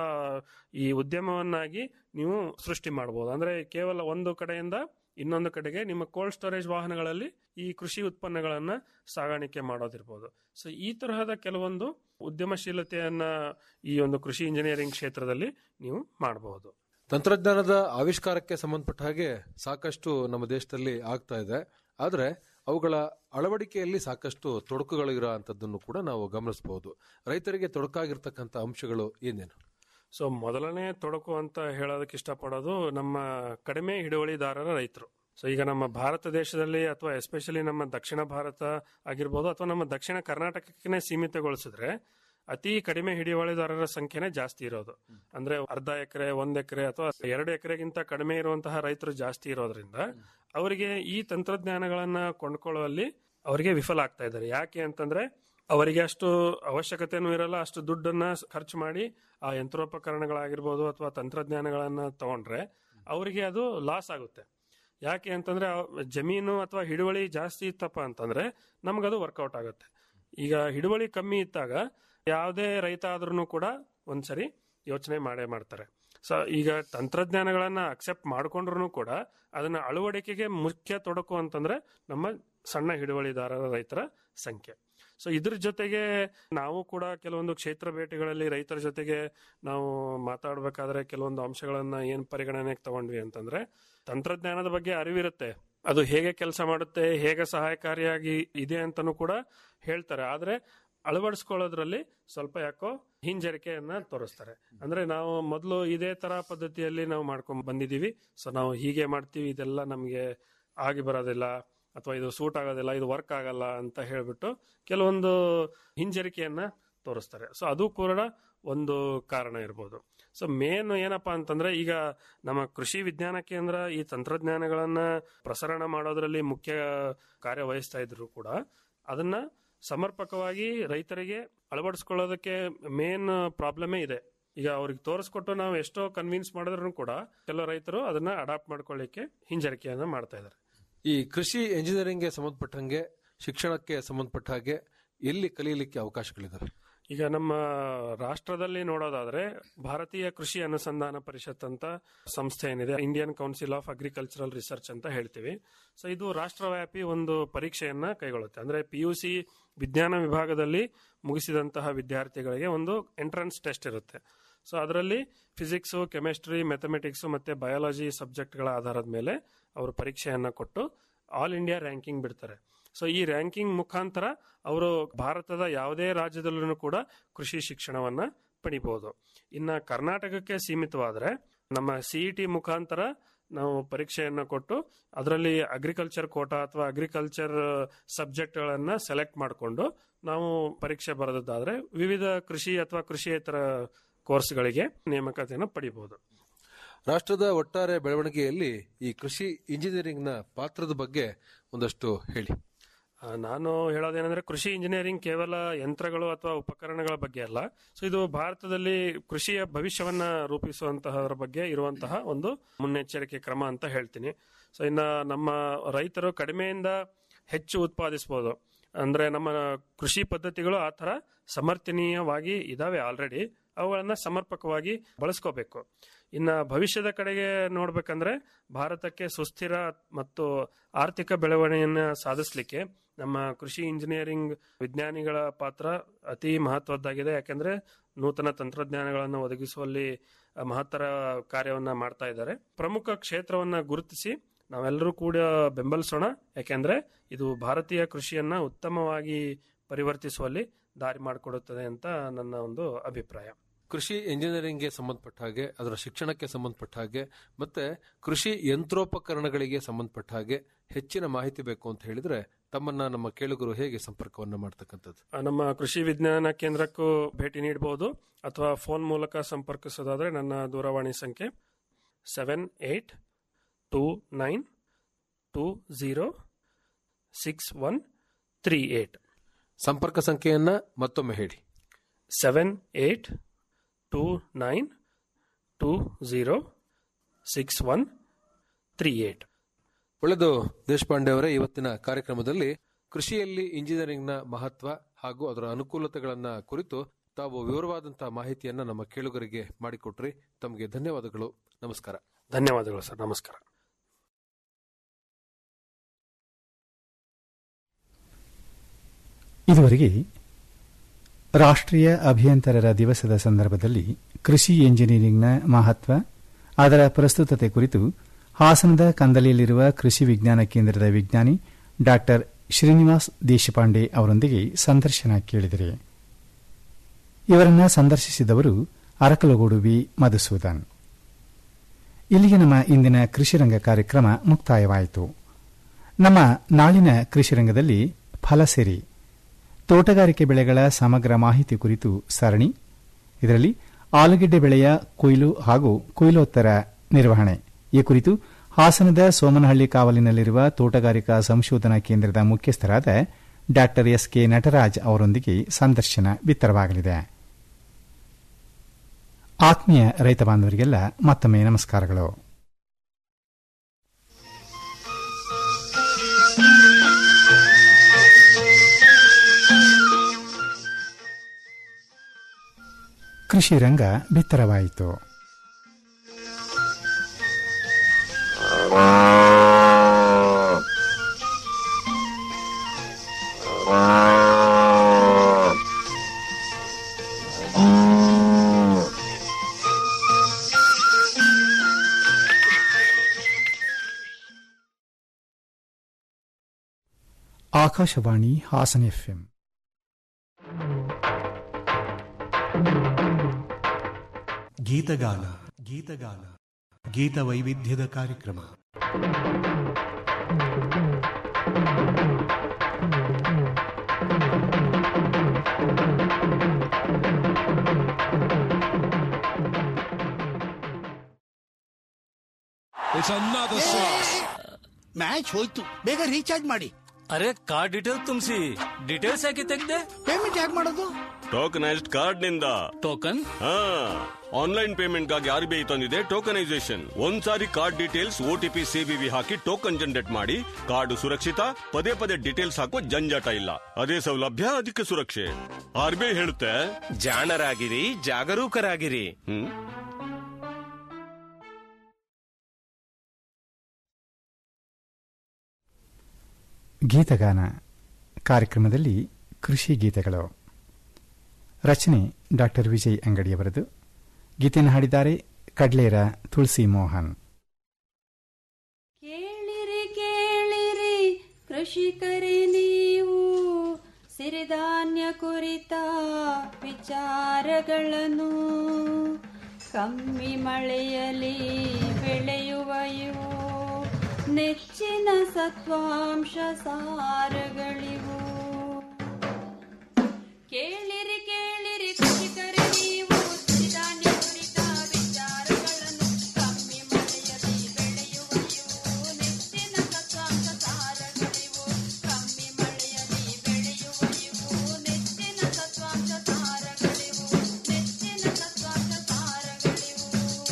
ಈ ಉದ್ಯಮವನ್ನಾಗಿ ನೀವು ಸೃಷ್ಟಿ ಮಾಡಬಹುದು ಅಂದ್ರೆ ಕೇವಲ ಒಂದು ಕಡೆಯಿಂದ ಇನ್ನೊಂದು ಕಡೆಗೆ ನಿಮ್ಮ ಕೋಲ್ಡ್ ಸ್ಟೋರೇಜ್ ವಾಹನಗಳಲ್ಲಿ ಈ ಕೃಷಿ ಉತ್ಪನ್ನಗಳನ್ನ ಸಾಗಾಣಿಕೆ ಮಾಡೋದಿರ್ಬೋದು ಸೊ ಈ ತರಹದ ಕೆಲವೊಂದು ಉದ್ಯಮಶೀಲತೆಯನ್ನ ಈ ಒಂದು ಕೃಷಿ ಇಂಜಿನಿಯರಿಂಗ್ ಕ್ಷೇತ್ರದಲ್ಲಿ ನೀವು ಮಾಡಬಹುದು ತಂತ್ರಜ್ಞಾನದ ಆವಿಷ್ಕಾರಕ್ಕೆ ಸಂಬಂಧಪಟ್ಟ ಹಾಗೆ ಸಾಕಷ್ಟು ನಮ್ಮ ದೇಶದಲ್ಲಿ ಆಗ್ತಾ ಇದೆ ಆದರೆ ಅವುಗಳ ಅಳವಡಿಕೆಯಲ್ಲಿ ಸಾಕಷ್ಟು ತೊಡಕುಗಳು ಇರೋ ಅಂಥದ್ದನ್ನು ಕೂಡ ನಾವು ಗಮನಿಸಬಹುದು ರೈತರಿಗೆ ತೊಡಕಾಗಿರ್ತಕ್ಕಂಥ ಅಂಶಗಳು ಏನೇನು ಸೊ ಮೊದಲನೇ ತೊಡಕು ಅಂತ ಹೇಳೋದಕ್ಕೆ ಇಷ್ಟಪಡೋದು ನಮ್ಮ ಕಡಿಮೆ ಹಿಡುವಳಿದಾರರ ರೈತರು ಸೊ ಈಗ ನಮ್ಮ ಭಾರತ ದೇಶದಲ್ಲಿ ಅಥವಾ ಎಸ್ಪೆಷಲಿ ನಮ್ಮ ದಕ್ಷಿಣ ಭಾರತ ಆಗಿರ್ಬೋದು ಅಥವಾ ನಮ್ಮ ದಕ್ಷಿಣ ಕರ್ನಾಟಕಕ್ಕೆ ಸೀಮಿತಗೊಳಿಸಿದ್ರೆ ಅತಿ ಕಡಿಮೆ ಹಿಡಿವಳಿದಾರರ ಸಂಖ್ಯೆನೇ ಜಾಸ್ತಿ ಇರೋದು ಅಂದ್ರೆ ಅರ್ಧ ಎಕರೆ ಒಂದ್ ಎಕರೆ ಅಥವಾ ಎರಡು ಎಕರೆಗಿಂತ ಕಡಿಮೆ ಇರುವಂತಹ ರೈತರು ಜಾಸ್ತಿ ಇರೋದ್ರಿಂದ ಅವರಿಗೆ ಈ ತಂತ್ರಜ್ಞಾನಗಳನ್ನ ಕೊಂಡ್ಕೊಳ್ಳುವಲ್ಲಿ ಅವರಿಗೆ ವಿಫಲ ಆಗ್ತಾ ಇದ್ದಾರೆ ಯಾಕೆ ಅಂತಂದ್ರೆ ಅವರಿಗೆ ಅಷ್ಟು ಅವಶ್ಯಕತೆನೂ ಇರಲ್ಲ ಅಷ್ಟು ದುಡ್ಡನ್ನ ಖರ್ಚು ಮಾಡಿ ಆ ಯಂತ್ರೋಪಕರಣಗಳಾಗಿರ್ಬೋದು ಅಥವಾ ತಂತ್ರಜ್ಞಾನಗಳನ್ನ ತಗೊಂಡ್ರೆ ಅವರಿಗೆ ಅದು ಲಾಸ್ ಆಗುತ್ತೆ ಯಾಕೆ ಅಂತಂದ್ರೆ ಆ ಜಮೀನು ಅಥವಾ ಹಿಡುವಳಿ ಜಾಸ್ತಿ ಇತ್ತಪ್ಪ ಅಂತಂದ್ರೆ ನಮ್ಗದು ವರ್ಕೌಟ್ ಆಗುತ್ತೆ ಈಗ ಹಿಡುವಳಿ ಕಮ್ಮಿ ಇದ್ದಾಗ ಯಾವುದೇ ರೈತ ಆದ್ರೂ ಕೂಡ ಒಂದ್ಸರಿ ಯೋಚನೆ ಮಾಡೇ ಮಾಡ್ತಾರೆ ಸೊ ಈಗ ತಂತ್ರಜ್ಞಾನಗಳನ್ನ ಅಕ್ಸೆಪ್ಟ್ ಮಾಡ್ಕೊಂಡ್ರು ಕೂಡ ಅದನ್ನ ಅಳವಡಿಕೆಗೆ ಮುಖ್ಯ ತೊಡಕು ಅಂತಂದ್ರೆ ನಮ್ಮ ಸಣ್ಣ ಹಿಡುವಳಿದಾರರ ರೈತರ ಸಂಖ್ಯೆ ಸೊ ಇದ್ರ ಜೊತೆಗೆ ನಾವು ಕೂಡ ಕೆಲವೊಂದು ಕ್ಷೇತ್ರ ಭೇಟಿಗಳಲ್ಲಿ ರೈತರ ಜೊತೆಗೆ ನಾವು ಮಾತಾಡ್ಬೇಕಾದ್ರೆ ಕೆಲವೊಂದು ಅಂಶಗಳನ್ನ ಏನ್ ಪರಿಗಣನೆಗೆ ತಗೊಂಡ್ವಿ ಅಂತಂದ್ರೆ ತಂತ್ರಜ್ಞಾನದ ಬಗ್ಗೆ ಅರಿವಿರುತ್ತೆ ಅದು ಹೇಗೆ ಕೆಲಸ ಮಾಡುತ್ತೆ ಹೇಗೆ ಸಹಾಯಕಾರಿಯಾಗಿ ಇದೆ ಅಂತಾನೂ ಕೂಡ ಹೇಳ್ತಾರೆ ಆದ್ರೆ ಅಳವಡಿಸ್ಕೊಳ್ಳೋದ್ರಲ್ಲಿ ಸ್ವಲ್ಪ ಯಾಕೋ ಹಿಂಜರಿಕೆಯನ್ನ ತೋರಿಸ್ತಾರೆ ಅಂದ್ರೆ ನಾವು ಮೊದಲು ಇದೇ ತರ ಪದ್ಧತಿಯಲ್ಲಿ ನಾವು ಮಾಡ್ಕೊಂಡ್ ಬಂದಿದೀವಿ ಸೊ ನಾವು ಹೀಗೆ ಮಾಡ್ತೀವಿ ಇದೆಲ್ಲ ನಮ್ಗೆ ಆಗಿ ಬರೋದಿಲ್ಲ ಅಥವಾ ಇದು ಸೂಟ್ ಆಗೋದಿಲ್ಲ ಇದು ವರ್ಕ್ ಆಗಲ್ಲ ಅಂತ ಹೇಳ್ಬಿಟ್ಟು ಕೆಲವೊಂದು ಹಿಂಜರಿಕೆಯನ್ನ ತೋರಿಸ್ತಾರೆ ಸೊ ಅದು ಕೂಡ ಒಂದು ಕಾರಣ ಇರ್ಬೋದು ಸೊ ಮೇನ್ ಏನಪ್ಪಾ ಅಂತಂದ್ರೆ ಈಗ ನಮ್ಮ ಕೃಷಿ ವಿಜ್ಞಾನ ಕೇಂದ್ರ ಈ ತಂತ್ರಜ್ಞಾನಗಳನ್ನ ಪ್ರಸರಣ ಮಾಡೋದ್ರಲ್ಲಿ ಮುಖ್ಯ ಕಾರ್ಯವಹಿಸ್ತಾ ಇದ್ರು ಕೂಡ ಅದನ್ನ ಸಮರ್ಪಕವಾಗಿ ರೈತರಿಗೆ ಅಳವಡಿಸ್ಕೊಳ್ಳೋದಕ್ಕೆ ಮೇನ್ ಪ್ರಾಬ್ಲಮೇ ಇದೆ ಈಗ ಅವ್ರಿಗೆ ತೋರಿಸ್ಕೊಟ್ಟು ನಾವು ಎಷ್ಟೋ ಕನ್ವಿನ್ಸ್ ಮಾಡಿದ್ರು ಕೂಡ ಕೆಲವು ರೈತರು ಅದನ್ನ ಅಡಾಪ್ಟ್ ಮಾಡ್ಕೊಳ್ಳಿಕ್ಕೆ ಹಿಂಜರಿಕೆಯನ್ನ ಮಾಡ್ತಾ ಇದ್ದಾರೆ ಈ ಕೃಷಿ ಎಂಜಿನಿಯರಿಂಗ್ಗೆ ಸಂಬಂಧಪಟ್ಟಂಗೆ ಶಿಕ್ಷಣಕ್ಕೆ ಸಂಬಂಧಪಟ್ಟ ಹಾಗೆ ಎಲ್ಲಿ ಕಲಿಯಲಿಕ್ಕೆ ಅವಕಾಶಗಳಿದಾವೆ ಈಗ ನಮ್ಮ ರಾಷ್ಟ್ರದಲ್ಲಿ ನೋಡೋದಾದ್ರೆ ಭಾರತೀಯ ಕೃಷಿ ಅನುಸಂಧಾನ ಪರಿಷತ್ ಅಂತ ಸಂಸ್ಥೆ ಏನಿದೆ Indian Council of Agricultural Research ಅಂತ ಹೇಳ್ತೀವಿ ಸೊ ಇದು ರಾಷ್ಟ್ರವ್ಯಾಪಿ ಒಂದು ಪರೀಕ್ಷೆಯನ್ನ ಕೈಗೊಳ್ಳುತ್ತೆ ಅಂದ್ರೆ ಪಿ ಯು ಸಿ ವಿಜ್ಞಾನ ವಿಭಾಗದಲ್ಲಿ ಮುಗಿಸಿದಂತಹ ವಿದ್ಯಾರ್ಥಿಗಳಿಗೆ ಒಂದು ಎಂಟ್ರೆನ್ಸ್ ಟೆಸ್ಟ್ ಇರುತ್ತೆ ಸೊ ಅದರಲ್ಲಿ ಫಿಸಿಕ್ಸ್ ಕೆಮಿಸ್ಟ್ರಿ ಮ್ಯಾಥಮೆಟಿಕ್ಸ್ ಮತ್ತೆ ಬಯಾಲಜಿ ಸಬ್ಜೆಕ್ಟ್ಗಳ ಆಧಾರದ ಮೇಲೆ ಅವರು ಪರೀಕ್ಷೆಯನ್ನ ಕೊಟ್ಟು ಆಲ್ ಇಂಡಿಯಾ ರ್ಯಾಂಕಿಂಗ್ ಬಿಡ್ತಾರೆ ಸೊ ಈ ರ್ಯಾಂಕಿಂಗ್ ಮುಖಾಂತರ ಅವರು ಭಾರತದ ಯಾವುದೇ ರಾಜ್ಯದಲ್ಲೂ ಕೂಡ ಕೃಷಿ ಶಿಕ್ಷಣವನ್ನ ಪಡಿಬಹುದು ಇನ್ನ ಕರ್ನಾಟಕಕ್ಕೆ ಸೀಮಿತವಾದ್ರೆ ನಮ್ಮ ಸಿಇಟಿ ಮುಖಾಂತರ ನಾವು ಪರೀಕ್ಷೆಯನ್ನ ಕೊಟ್ಟು ಅದರಲ್ಲಿ ಅಗ್ರಿಕಲ್ಚರ್ ಕೋಟಾ ಅಥವಾ ಅಗ್ರಿಕಲ್ಚರ್ ಸಬ್ಜೆಕ್ಟ್ಗಳನ್ನ ಸೆಲೆಕ್ಟ್ ಮಾಡಿಕೊಂಡು ನಾವು ಪರೀಕ್ಷೆ ಬರೆದದ್ದಾದ್ರೆ ವಿವಿಧ ಕೃಷಿ ಅಥವಾ ಕೃಷಿಯೇತರ ಕೋರ್ಸ್ಗಳಿಗೆ ನೇಮಕಾತಿಯನ್ನು ಪಡಿಬಹುದು ರಾಷ್ಟ್ರದ ಒಟ್ಟಾರೆ ಬೆಳವಣಿಗೆಯಲ್ಲಿ ಈ ಕೃಷಿ ಇಂಜಿನಿಯರಿಂಗ್ನ ಪಾತ್ರದ ಬಗ್ಗೆ ಒಂದಷ್ಟು ಹೇಳಿ ಆ, ನಾನು ಹೇಳೋದೇನೆಂದ್ರೆ ಕೃಷಿ ಇಂಜಿನಿಯರಿಂಗ್ ಕೇವಲ ಯಂತ್ರಗಳು ಅಥವಾ ಉಪಕರಣಗಳ ಬಗ್ಗೆ ಅಲ್ಲ ಸೊ ಇದು ಭಾರತದಲ್ಲಿ ಕೃಷಿಯ ಭವಿಷ್ಯವನ್ನ ರೂಪಿಸುವಂತಹದ್ರ ಬಗ್ಗೆ ಇರುವಂತಹ ಒಂದು ಮುನ್ನೆಚ್ಚರಿಕೆ ಕ್ರಮ ಅಂತ ಹೇಳ್ತೀನಿ ಸೊ ಇನ್ನ ನಮ್ಮ ರೈತರು ಕಡಿಮೆಯಿಂದ ಹೆಚ್ಚು ಉತ್ಪಾದಿಸಬಹುದು ಅಂದ್ರೆ ನಮ್ಮ ಕೃಷಿ ಪದ್ಧತಿಗಳು ಆ ತರ ಸಮರ್ಥನೀಯವಾಗಿ ಇದಾವೆ ಆಲ್ರೆಡಿ ಅವುಗಳನ್ನ ಸಮರ್ಪಕವಾಗಿ ಬಳಸ್ಕೋಬೇಕು ಇನ್ನ ಭವಿಷ್ಯದ ಕಡೆಗೆ ನೋಡ್ಬೇಕಂದ್ರೆ ಭಾರತಕ್ಕೆ ಸುಸ್ಥಿರ ಮತ್ತು ಆರ್ಥಿಕ ಬೆಳವಣಿಗೆಯನ್ನ ಸಾಧಿಸಲಿಕ್ಕೆ ನಮ್ಮ ಕೃಷಿ ಇಂಜಿನಿಯರಿಂಗ್ ವಿಜ್ಞಾನಿಗಳ ಪಾತ್ರ ಅತಿ ಮಹತ್ವದ್ದಾಗಿದೆ ಯಾಕೆಂದ್ರೆ ನೂತನ ತಂತ್ರಜ್ಞಾನಗಳನ್ನು ಒದಗಿಸುವಲ್ಲಿ ಆ, ಮಹತ್ತರ ಕಾರ್ಯವನ್ನ ಮಾಡ್ತಾ ಇದ್ದಾರೆ ಪ್ರಮುಖ ಕ್ಷೇತ್ರವನ್ನ ಗುರುತಿಸಿ ನಾವೆಲ್ಲರೂ ಕೂಡ ಬೆಂಬಲಿಸೋಣ ಯಾಕೆಂದ್ರೆ ಇದು ಭಾರತೀಯ ಕೃಷಿಯನ್ನ ಉತ್ತಮವಾಗಿ ಪರಿವರ್ತಿಸುವಲ್ಲಿ ದಾರಿ ಮಾಡಿಕೊಡುತ್ತದೆ ಅಂತ ನನ್ನ ಒಂದು ಅಭಿಪ್ರಾಯ ಕೃಷಿ ಎಂಜಿನಿಯರಿಂಗ್ಗೆ ಸಂಬಂಧಪಟ್ಟ ಹಾಗೆ ಅದರ ಶಿಕ್ಷಣಕ್ಕೆ ಸಂಬಂಧಪಟ್ಟ ಹಾಗೆ ಮತ್ತೆ ಕೃಷಿ ಯಂತ್ರೋಪಕರಣಗಳಿಗೆ ಸಂಬಂಧಪಟ್ಟ ಹಾಗೆ ಹೆಚ್ಚಿನ ಮಾಹಿತಿ ಬೇಕು ಅಂತ ಹೇಳಿದ್ರೆ ತಮ್ಮನ್ನ ನಮ್ಮ ಕೇಳುಗರು ಹೇಗೆ ಸಂಪರ್ಕವನ್ನ ಮಾಡ್ತಕ್ಕಂಥದ್ದು ಆ, ನಮ್ಮ ಕೃಷಿ ವಿಜ್ಞಾನ ಕೇಂದ್ರಕ್ಕೂ ಭೇಟಿ ನೀಡಬಹುದು ಅಥವಾ ಫೋನ್ ಮೂಲಕ ಸಂಪರ್ಕಿಸೋದಾದ್ರೆ ನನ್ನ ದೂರವಾಣಿ ಸಂಖ್ಯೆ seven eight two nine two zero six one three eight ಸಂಪರ್ಕ ಸಂಖ್ಯೆಯನ್ನ ಮತ್ತೊಮ್ಮೆ ಹೇಳಿ seven eight two nine two zero six one three eight ಒಳ್ಳೆದು ದೇಶಪಾಂಡೆ ಅವರೇ ಇವತ್ತಿನ ಕಾರ್ಯಕ್ರಮದಲ್ಲಿ ಕೃಷಿಯಲ್ಲಿ ಇಂಜಿನಿಯರಿಂಗ್ನ ಮಹತ್ವ ಹಾಗೂ ಅದರ ಅನುಕೂಲತೆಗಳನ್ನ ಕುರಿತು ತಾವು ವಿವರವಾದಂತಹ ಮಾಹಿತಿಯನ್ನ ನಮ್ಮ ಕೇಳುಗರಿಗೆ ಮಾಡಿಕೊಟ್ರಿ ತಮಗೆ ಧನ್ಯವಾದಗಳು ನಮಸ್ಕಾರ ಧನ್ಯವಾದಗಳು ಸರ್ ನಮಸ್ಕಾರ ಇದುವರೆಗೆ ರಾಷ್ಟ್ರೀಯ ಅಭಿಯಂತರರ ದಿವಸದ ಸಂದರ್ಭದಲ್ಲಿ ಕೃಷಿ ಎಂಜಿನಿಯರಿಂಗ್ನ ಮಹತ್ವ ಅದರ ಪ್ರಸ್ತುತತೆ ಕುರಿತು ಹಾಸನದ ಕಂದಲಿಯಲ್ಲಿರುವ ಕೃಷಿ ವಿಜ್ಞಾನ ಕೇಂದ್ರದ ವಿಜ್ಞಾನಿ ಡಾ ಶ್ರೀನಿವಾಸ್ ದೇಶಪಾಂಡೆ ಅವರೊಂದಿಗೆ ಸಂದರ್ಶನ ಕೇಳಿದರೆ ಇವರನ್ನ ಸಂದರ್ಶಿಸಿದವರು ಅರಕಲಗೂಡು ವಿ ಮಧುಸೂದನ್ ಇಲ್ಲಿಗೆ ನಮ್ಮ ಇಂದಿನ ಕೃಷಿರಂಗ ಕಾರ್ಯಕ್ರಮ ಮುಕ್ತಾಯವಾಯಿತು ನಮ್ಮ ನಾಳಿನ ಕೃಷಿರಂಗದಲ್ಲಿ ಫಲಸೆರಿ ತೋಟಗಾರಿಕೆ ಬೆಳೆಗಳ ಸಮಗ್ರ ಮಾಹಿತಿ ಕುರಿತು ಸರಣಿ ಇದರಲ್ಲಿ ಆಲೂಗೆಡ್ಡೆ ಬೆಳೆಯ ಕೊಯ್ಲು ಹಾಗೂ ಕೊಯ್ಲೋತ್ತರ ನಿರ್ವಹಣೆ ಈ ಕುರಿತು ಹಾಸನದ ಸೋಮನಹಳ್ಳಿ ಕಾವಲಿನಲ್ಲಿರುವ ತೋಟಗಾರಿಕಾ ಸಂಶೋಧನಾ ಕೇಂದ್ರದ ಮುಖ್ಯಸ್ಥರಾದ ಡಾ ಎಸ್ ಕೆ ನಟರಾಜ್ ಅವರೊಂದಿಗೆ ಸಂದರ್ಶನ ಬಿತ್ತರವಾಗಲಿದೆ ಆತ್ಮೀಯ ರೈತ ಬಾಂಧವರಿಗೆಲ್ಲ ಮತ್ತೊಮ್ಮೆ ನಮಸ್ಕಾರಗಳು ಕೃಷಿ ರಂಗ ಬಿತ್ತರವಾಯಿತು ಆಕಾಶವಾಣಿ ಹಾಸನ ಎಫ್ಎಂ ಗೀತಗಾನ ಗೀತಗಾನ ಗೀತ ವೈವಿಧ್ಯದ ಕಾರ್ಯಕ್ರಮ It's another sauce. ಮ್ಯಾಚ್ ಹೋಯ್ತು ಬೇಗ ರೀಚಾರ್ಜ್ ಮಾಡಿ ಅರೆ ಕಾರ್ಡ್ ಡೀಟೇಲ್ ತುಂಬಿಸಿ ಡೀಟೇಲ್ಸ್ ಯಾಕೆ ತೆಗ್ದೆ ಪೇಮೆಂಟ್ ಯಾಕೆ ಮಾಡೋದು ಟೋಕನೈಸ್ಡ್ ಕಾರ್ಡ್ ನಿಂದ ಟೋಕನ್ ಹಾ ಆನ್ಲೈನ್ ಪೇಮೆಂಟ್ ಗಾಗಿ ಆರ್ ಬಿ ಐ ತಂದಿದೆ ಟೋಕನೈಸೇಷನ್ ಒಂದ್ಸಾರಿ ಕಾರ್ಡ್ ಡೀಟೇಲ್ಸ್ ಓಟಿಪಿ ಸಿಬಿವಿ ಹಾಕಿ ಟೋಕನ್ ಜನರೇಟ್ ಮಾಡಿ ಕಾರ್ಡ್ ಸುರಕ್ಷಿತ ಪದೇ ಪದೇ ಡೀಟೇಲ್ಸ್ ಹಾಕುವ ಜಂಜಾಟ ಇಲ್ಲ ಅದೇ ಸೌಲಭ್ಯ ಅದಕ್ಕೆ ಸುರಕ್ಷೆ ಆರ್ ಬಿ ಐ ಹೇಳುತ್ತೆ ಜಾಣರಾಗಿರಿ ಜಾಗರೂಕರಾಗಿರಿ ಹ್ಮ್ ಗೀತಗಾನ ಕಾರ್ಯಕ್ರಮದಲ್ಲಿ ಕೃಷಿ ಗೀತೆಗಳು ರಚನೆ ಡಾಕ್ಟರ್ ವಿಜಯ್ ಅಂಗಡಿಯವರದು ಗೀತೆಯನ್ನು ಹಾಡಿದ್ದಾರೆ ಕಡ್ಲೇರ ತುಳಸಿ ಮೋಹನ್ ಕೇಳಿರಿ ಕೇಳಿರಿ ಕೃಷಿಕರೇ ನೀವು ಸಿರಿಧಾನ್ಯ ಕುರಿತ ವಿಚಾರಗಳನ್ನು ಕಮ್ಮಿ ಮಳೆಯಲಿ ಬೆಳೆಯುವ ಇವು ನೆಚ್ಚಿನ ಸತ್ವಾಂಶ ಸಾರಗಳಿವು ಕೇಳಿರಿ ಕೇಳಿರಿ ಕೃಷಿಕರೇ ನೀವು ಸಿರಿಧಾನ್ಯ ಕುರಿತ ವಿಚಾರಗಳನ್ನು ಕಮ್ಮಿ ಮಳೆಯಲಿ ಬೆಳೆಯುವ ಇವು ನೆಚ್ಚಿನ ಸತ್ವಾಂಶ ಸಾರಗಳಿವು ಕಮ್ಮಿ ಮಳೆಯಲಿ ಬೆಳೆಯುವ ಇವು ನೆಚ್ಚಿನ ಸತ್ವಾಂಶ ಸಾರಗಳಿವು ನೆಚ್ಚಿನ ಸತ್ವಾಂಶ ಸಾರಗಳಿವು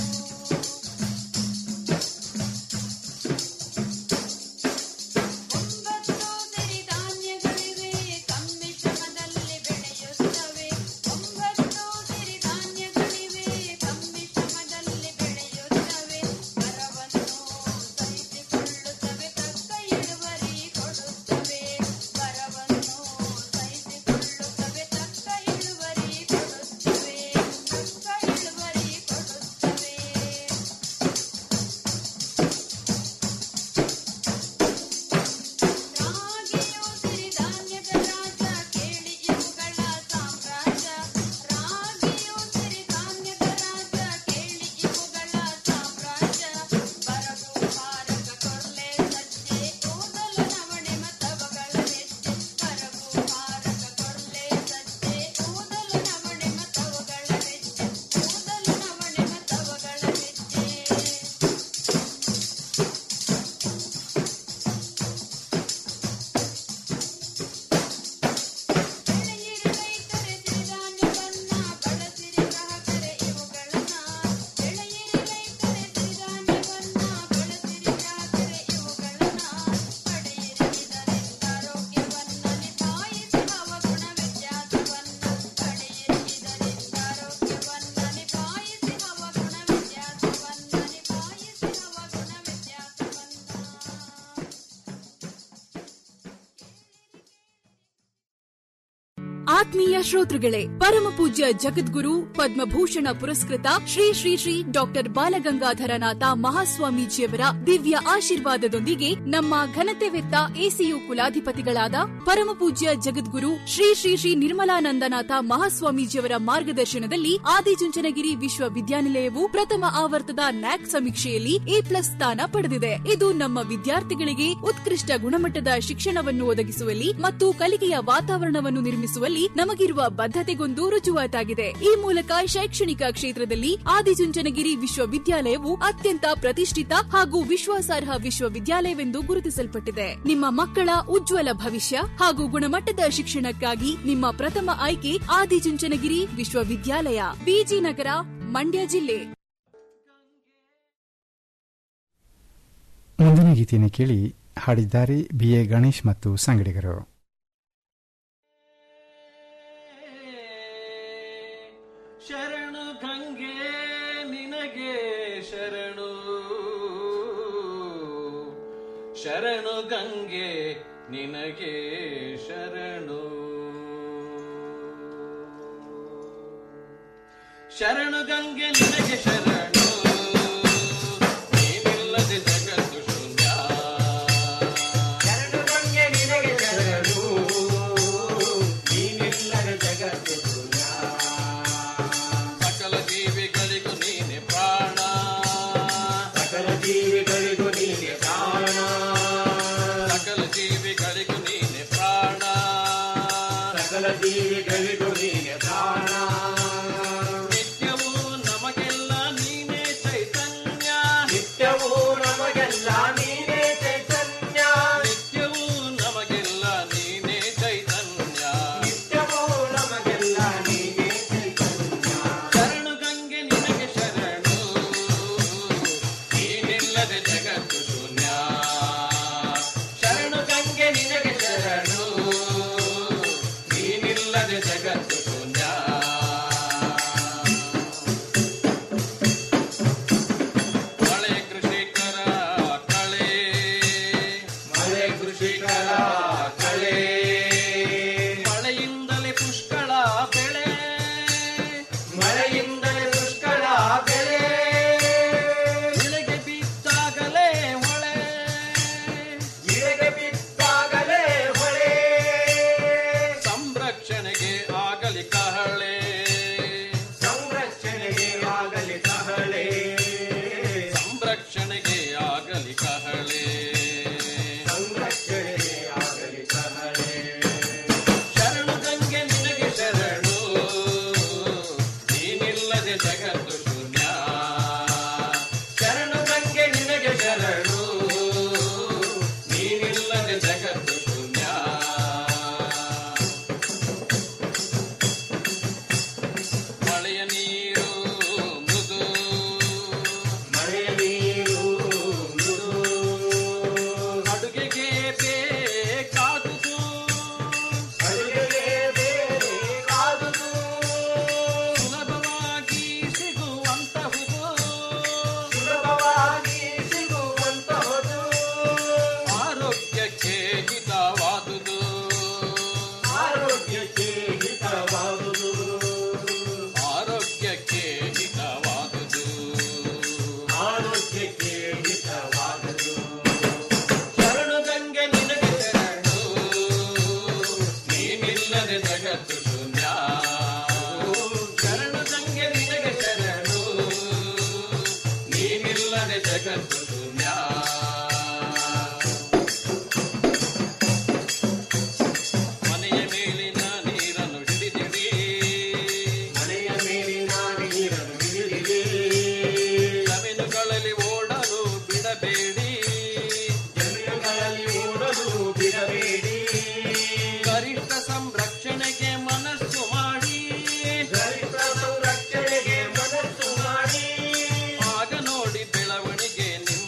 ಒಂಬತ್ತು ಸಿರಿಧಾನ್ಯಗಳಿವೆ ಕಮ್ಮಿ ಶ್ರಮದಲ್ಲಿ ಬೆಳೆಯುತ್ತವೆ ಒಂಬತ್ತು ಸಿರಿಧಾನ್ಯಗಳಿವೆ ಕಮ್ಮಿ ಶ್ರಮದಲ್ಲಿ ಬೆಳೆಯುತ್ತವೆ ಬರವನ್ನು ಸಹಿಸಿಕೊಳ್ಳುತ್ತವೆ ತಕ್ಕ ಇಳುವರಿ ಕೊಡುತ್ತವೆ ಬರವನ್ನು ಸಹಿಸಿಕೊಳ್ಳುತ್ತವೆ ತಕ್ಕ ಇಳುವರಿ ಕೊಡುತ್ತವೆ ತಕ್ಕ ಇಳುವರಿ ಕೊಡುತ್ತವೆ ರಾಗಿಯು ಸಿರಿಧಾನ್ಯದ ರಾಜ ಕೇಳಿ ಇವುಗಳ ಸಾಮ್ರಾಜ್ಯ ರಾಗಿಯು ಸಿರಿಧಾನ್ಯದ ರಾಜ ಕೇಳಿ ಇವುಗಳ ಸಾಮ್ರಾಜ್ಯ ಬರಗು ಭಾರಕ ಕೊರ್ಲೆ ಸಜ್ಜೆ ಕೂದಲು ನವಣೆ ಮತವಗಳ ಹೆಜ್ಜೆ ಬರಗು ಭಾರಕ ಕೊರ್ಲೆ ಸಜ್ಜೆ ಕೂದಲು ನವಣೆ ಮತವಗಳ ಹೆಜ್ಜೆ ಕೂದಲು ನವಣೆ ಮತವಗಳ ಹೆಜ್ಜೆ ಬೆಳೆಯಿರಿ ರೈತರೆ ಸಿರಿಧಾನ್ಯವನ್ನ ಬಳಸಿರಿ ಗ್ರಾಹಕರೇ ಇವುಗಳನ್ನ ಬೆಳೆಯಿರಿ ರೈತರೆ ಸಿರಿಧಾನ್ಯವನ್ನ ಬಳಸಿರಿ ಗ್ರಾಹಕರೇ ಇವುಗಳನ್ನ ಪಡೆಯಿರಿ ಇದರಿಂದ ಆರೋಗ್ಯವನ್ನ ನಿಭಾಯಿಸಿ ಹವಗುಣ ವ್ಯತ್ಯಾಸವನ್ನ ಪಡೆಯಿರಿ ಇದರಿಂದ ಆರೋಗ್ಯವನ್ನ ನಿಭಾಯಿಸಿ ಹವಗುಣ ವ್ಯತ್ಯಾಸವನ್ನ ನಿಭಾಯಿಸಿ ಹವಗುಣ ವ್ಯತ್ಯಾಸವನ್ನ ಆತ್ಮೀಯ ಶ್ರೋತೃಗಳೇ ಪರಮ ಪೂಜ್ಯ ಜಗದ್ಗುರು ಪದ್ಮಭೂಷಣ ಪುರಸ್ಕೃತ ಶ್ರೀ ಶ್ರೀ ಶ್ರೀ ಡಾಕ್ಟರ್ ಬಾಲಗಂಗಾಧರನಾಥ ಮಹಾಸ್ವಾಮೀಜಿಯವರ ದಿವ್ಯ ಆಶೀರ್ವಾದದೊಂದಿಗೆ ನಮ್ಮ ಘನತೆವೆತ್ತ ಎಸಿಯು ಕುಲಾಧಿಪತಿಗಳಾದ ಪರಮ ಪೂಜ್ಯ ಜಗದ್ಗುರು ಶ್ರೀ ಶ್ರೀ ಶ್ರೀ ನಿರ್ಮಲಾನಂದನಾಥ ಮಹಾಸ್ವಾಮೀಜಿಯವರ ಮಾರ್ಗದರ್ಶನದಲ್ಲಿ ಆದಿಚುಂಚನಗಿರಿ ವಿಶ್ವವಿದ್ಯಾನಿಲಯವು ಪ್ರಥಮ ಆವರ್ತದ ನ್ಯಾಕ್ ಸಮೀಕ್ಷೆಯಲ್ಲಿ ಎ ಪ್ಲಸ್ ಸ್ಥಾನ ಪಡೆದಿದೆ ಇದು ನಮ್ಮ ವಿದ್ಯಾರ್ಥಿಗಳಿಗೆ ಉತ್ಕೃಷ್ಟ ಗುಣಮಟ್ಟದ ಶಿಕ್ಷಣವನ್ನು ಒದಗಿಸುವಲ್ಲಿ ಮತ್ತು ಕಲಿಕೆಯ ವಾತಾವರಣವನ್ನು ನಿರ್ಮಿಸುವಲ್ಲಿ ನಮಗಿರುವ ಬದ್ಧತೆಗೊಂದು ರುಜುವಾತಾಗಿದೆ ಈ ಮೂಲಕ ಶೈಕ್ಷಣಿಕ ಕ್ಷೇತ್ರದಲ್ಲಿ ಆದಿಚುಂಚನಗಿರಿ ವಿಶ್ವವಿದ್ಯಾಲಯವು ಅತ್ಯಂತ ಪ್ರತಿಷ್ಠಿತ ಹಾಗೂ ವಿಶ್ವಾಸಾರ್ಹ ವಿಶ್ವವಿದ್ಯಾಲಯವೆಂದು ಗುರುತಿಸಲ್ಪಟ್ಟಿದೆ ನಿಮ್ಮ ಮಕ್ಕಳ ಉಜ್ವಲ ಭವಿಷ್ಯ ಹಾಗೂ ಗುಣಮಟ್ಟದ ಶಿಕ್ಷಣಕ್ಕಾಗಿ ನಿಮ್ಮ ಪ್ರಥಮ ಆಯ್ಕೆ ಆದಿಚುಂಚನಗಿರಿ ವಿಶ್ವವಿದ್ಯಾಲಯ ಬಿಜಿ ನಗರ ಮಂಡ್ಯ ಜಿಲ್ಲೆ ಮುಂದಿನ ಗೀತೆಯನ್ನು ಕೇಳಿ ಹಾಡಿದ್ದಾರೆ ಬಿ ಎ ಗಣೇಶ್ ಮತ್ತು ಸಂಗಡಿಗರು ಶರಣು ಗಂಗೆ ನಿನಗೆ ಶರಣು ಶರಣು ಗಂಗೆ ನಿನಗೆ ಶರಣು ಶರಣು ಗಂಗೆ ನಿನಗೆ ಶರಣು ನೀನಿಲ್ಲದೆ ಜಗತ್ತು ಶೂನ್ಯ ಶರಣು ಗಂಗೆ ನಿನಗೆ ಶರಣು ನೀನಿಲ್ಲದೆ ಜಗತ್ತು ಶೂನ್ಯ ಸಕಲ ಜೀವಿಗಳಿಗೂ ನೀನೆ ಪ್ರಾಣ ಸಕಲ ಜೀವಿಗಳಿಗೂ ನೀನೆ ಪ್ರಾಣ ಸಕಲ ಜೀವಿಗಳಿಗೂ ನೀನೆ ಪ್ರಾಣ ಸಕಲ ಜೀವಿಗಳಿಗೂ ನೀನೆ ಪ್ರಾಣ ನಿತ್ಯವೂ ನಮಗೆಲ್ಲ ನೀನೇ ಚೈತನ್ಯ ನಿತ್ಯವೂ ನಮಗೆಲ್ಲ ನೀನೇ ಚೈತನ್ಯ ನಿತ್ಯವೂ ನಮಗೆಲ್ಲ ನೀನೇ ಚೈತನ್ಯ ನಿತ್ಯವೂ ನಮಗೆಲ್ಲ ನೀನೇ ಚೈತನ್ಯ ಶರಣು ಗಂಗೆ ನಿನಗೆ ಶರಣು ನೀನಿಲ್ಲದೆ ಜಗತ್ತು ಶೂನ್ಯ ಶರಣು ಗಂಗೆ ನಿನಗೆ ಶರಣು ನೀನಿಲ್ಲದೆ ಜಗತ್ತು ಶೂನ್ಯ ಮಳೆ ಕೃಷಿಕರ ಕಳೆ ಮಳೆ ಕೃಷಿಕರ ಕಳೆ ಮಳೆಯಿಂದಲೇ ಪುಷ್ಕಳ ಬೆಳೆ ಮಳೆಯಿಂದಲೇ ಪುಷ್ಕಳ ಬೆಳೆ ಇಳೆಗೆ ಬಿದ್ದಾಗಲೇ ಹೊಳೆ ಇಳೆಗೆ ಬಿದ್ದಾಗಲೇ ಹೊಳೆ ಸಂರಕ್ಷಣೆಗೆ ಆಗಲಿ ಕಹಳೆ ಸಂರಕ್ಷಣೆಗೆ ಆಗಲಿ ಕಹಳೆ ಸಂರಕ್ಷಣೆಗೆ ಆಗಲಿ ಕಹಳೆ ಸಂರಕ್ಷಣೆಗೆ ಆಗಲಿ ಕಹಳೆ ಶರಣು ಗಂಗೆ ನಿನಗೆ ಶರಣು ನೀನಿಲ್ಲದೆ ಜಗತ್ತು ಶೂನ್ಯ ಶರಣು ಗಂಗೆ ನಿನಗೆ ಶರಣು ನೀನಿಲ್ಲದೆ ಜಗತ್ತು ಶೂನ್ಯ ಮಳೆಯ ನೀರು ಮೃದು ಮಳೆಯ ನೀರು ಮೃದು ಅಡುಗೆಗೆ ಬೇಕಾದುದು ಅಡುಗೆಗೆ ಬೇಕಾದುದು ಸುಲಭವಾಗಿ ಸಿಗುವಂತಹುದು ಸುಲಭವಾಗಿ ಸಿಗುವಂತಹುದು ಆರೋಗ್ಯಕ್ಕೆ ಹಿತವಾದುದು ಆರೋಗ್ಯಕ್ಕೆ ಹಿತವಾದುದು ಆರೋಗ್ಯಕ್ಕೆ ಹಿತವಾದುದು ಆರೋಗ್ಯಕ್ಕೆ ಹಿತವಾದುದು ಶರಣು ಗಂಗೆ ನಿನಗೆ ಶರಣು ನೀನಿಲ್ಲದೆ ಜಗತ್ತು ಶೂನ್ಯ ಶರಣು ಗಂಗೆ ನಿನಗೆ ಶರಣು ನೀನಿಲ್ಲದೆ ಜಗತ್ತು ಶೂನ್ಯ ಮನೆಯ ಮೇಲಿನ ನೀರನ್ನು ಹಿಡಿದಿಡಿ ಮನೆಯ ಮೇಲಿನ ನೀರನ್ನು ಹಿಡಿದಿಡಿ ಜಮೀನುಗಳಲ್ಲಿ ಓಡಲು ಬಿಡಬೇಡಿ ಜಮೀನುಗಳಲ್ಲಿ ಓಡಲು ಬಿಡಬೇಡಿ ಗರಿಷ್ಠ ಸಂರಕ್ಷಣೆಗೆ ಮನಸ್ಸು ಮಾಡಿ ಗರಿಷ್ಠ ಸಂರಕ್ಷಣೆಗೆ ಮನಸ್ಸು ಮಾಡಿ ಆಗ ನೋಡಿ ಬೆಳವಣಿಗೆ ನಿಮ್ಮ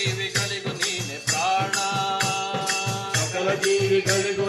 ಜೀವಿಗಳಿಗೂ ನೀನೆ ಪ್ರಾಣ ಸಕಲ ಜೀವಿಗಳಿಗೂ